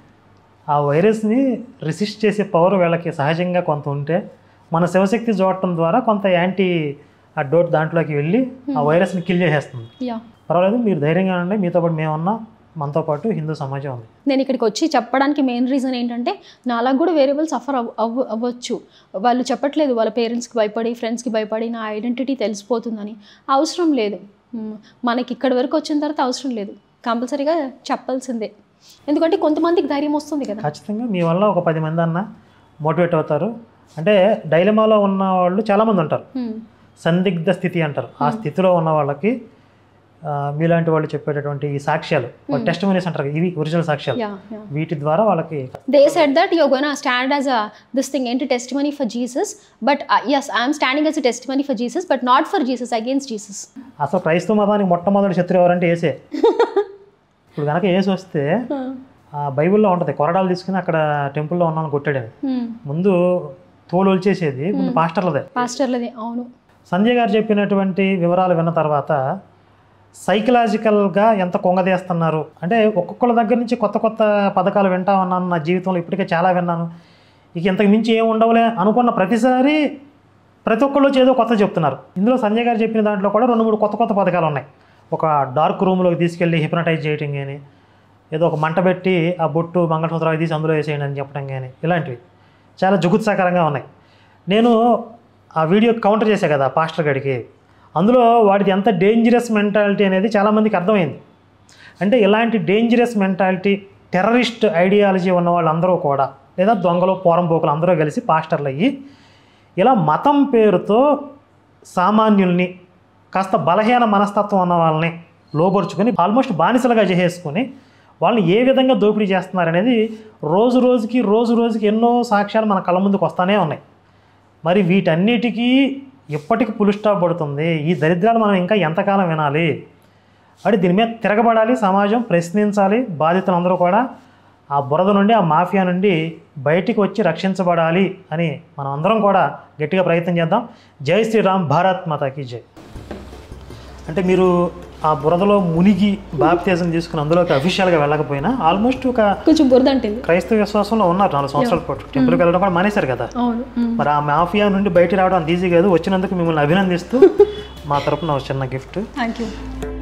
ఆ వైరస్ని రెసిస్ట్ చేసే పవర్ వీళ్ళకి సహజంగా కొంత ఉంటే మన శివశక్తి చూడటం ద్వారా కొంత యాంటీ ఆ డోట్ దాంట్లోకి వెళ్ళి ఆ వైరస్ని కిల్ చేసేస్తుంది యా పర్వాలేదు మీరు ధైర్యంగా ఉండండి మీతో పాటు మేమున్నా మనతో పాటు హిందూ సమాజం ఉంది నేను ఇక్కడికి వచ్చి చెప్పడానికి మెయిన్ రీజన్ ఏంటంటే నాలాగా కూడా వేరే వాళ్ళు సఫర్ అవ్ అవ్వ అవ్వచ్చు వాళ్ళు చెప్పట్లేదు వాళ్ళ పేరెంట్స్కి భయపడి ఫ్రెండ్స్కి భయపడి నా ఐడెంటిటీ తెలిసిపోతుందని అవసరం లేదు మ్, మనకి ఇక్కడి వరకు వచ్చిన తర్వాత అవసరం లేదు కంపల్సరీగా చెప్పాల్సిందే ఎందుకంటే కొంతమందికి ధైర్యం వస్తుంది కదా ఖచ్చితంగా మీ వల్ల ఒక పది మంది అన్న మోటివేట్ అవుతారు అంటే డైలమాలో ఉన్న వాళ్ళు చాలామంది ఉంటారు మ్, సందిగ్ధ స్థితి అంటారు ఆ స్థితిలో ఉన్న వాళ్ళకి ఆ, మీలాంటి వాళ్ళు చెప్పేటటువంటి ఈ సాక్ష్యాలు టెస్ట్ మనీస్ అంటారు ఇవి ఒరిజినల్ సాక్ష్యాలు యా యా వీటి ద్వారా వాళ్ళకి they said that you're gonna stand as a this thing ఏంటి testimony for Jesus but yes I'm standing as a testimony for Jesus but not for Jesus against Jesus అసలు క్రైస్తవ మతానికి మొట్టమొదటి శత్రువు ఎవరంటే ఏసే ఇప్పుడు కనుక ఏసు వస్తే ఆ బైబిల్లో ఉంటుంది కొరడాలు తీసుకుని అక్కడ టెంపుల్లో ఉన్నాను కొట్టాడని ముందు తోలు వచ్చేసేది ముందు పాస్టర్లదే పాస్టర్లది అవును సంజయ్ గారు చెప్పినటువంటి వివరాలు విన్న తర్వాత సైకలాజికల్గా ఎంత కొంగదీస్తున్నారు అంటే ఒక్కొక్కళ్ళ దగ్గర నుంచి కొత్త కొత్త పథకాలు వింటా ఉన్నాను నా జీవితంలో ఇప్పటికే చాలా విన్నాను ఇక ఇంతకు మించి ఏం ఉండవులే అనుకున్న ప్రతిసారి ప్రతి ఒక్కళ్ళు వచ్చి ఏదో కొత్త చెప్తున్నారు ఇందులో సంజయ్ గారు చెప్పిన దాంట్లో కూడా రెండు మూడు కొత్త కొత్త పథకాలు ఉన్నాయి ఒక డార్క్ రూమ్లోకి తీసుకెళ్ళి హిప్నటైజ్ చేయటం కానీ ఏదో ఒక మంట పెట్టి ఆ బొట్టు మంగళసూత్రాలు తీసి అందులో వేసేయండి అని చెప్పడం కానీ ఇలాంటివి చాలా జుగుత్సాకరంగా ఉన్నాయి నేను ఆ వీడియో కౌంటర్ చేశా కదా పాస్టర్ గడికి అందులో వాడిది ఎంత డేంజరస్ మెంటాలిటీ అనేది చాలామందికి అర్థమైంది అంటే ఇలాంటి డేంజరస్ మెంటాలిటీ టెర్రరిస్ట్ ఐడియాలజీ ఉన్న వాళ్ళందరూ కూడా లేదా దొంగలు పోరంపోకులు అందరూ కలిసి పాస్టర్లు అయ్యి ఇలా మతం పేరుతో సామాన్యుల్ని కాస్త బలహీన మనస్తత్వం ఉన్న వాళ్ళని లోపరుచుకొని ఆల్మోస్ట్ బానిసలుగా చేసేసుకొని వాళ్ళని ఏ విధంగా దోపిడీ చేస్తున్నారనేది రోజు రోజుకి రోజు రోజుకి ఎన్నో సాక్ష్యాలు మన కళ్ళ ముందుకు వస్తూనే ఉన్నాయి మరి వీటన్నిటికీ ఎప్పటికి పులు స్టాప్ పడుతుంది ఈ దరిద్రాలు మనం ఇంకా ఎంతకాలం వినాలి అంటే దీని మీద తిరగబడాలి సమాజం ప్రశ్నించాలి బాధితులందరూ కూడా ఆ బురద నుండి ఆ మాఫియా నుండి బయటికి వచ్చి రక్షించబడాలి అని మనం అందరం కూడా గట్టిగా ప్రయత్నం చేద్దాం జై శ్రీరామ్ భారత్ మాతాకి జై అంటే మీరు ఆ బురదలో మునిగి బాప్తేజం తీసుకుని అందులోకి అఫీషియల్గా వెళ్ళకపోయినా ఆల్మోస్ట్ ఒక కొంచెం బురద అంటుంది క్రైస్తవ విశ్వాసంలో ఉన్నారు నాలుగు సంవత్సరాల పాటు టెంపుల్కి వెళ్ళడం కూడా మానేశారు కదా అవును మ్. మరి ఆ మాఫియా నుండి బయట రావడం అంత ఈజీ కాదు వచ్చినందుకు మిమ్మల్ని అభినందిస్తూ మా తరపున ఒక చిన్న గిఫ్ట్ థ్యాంక్ యూ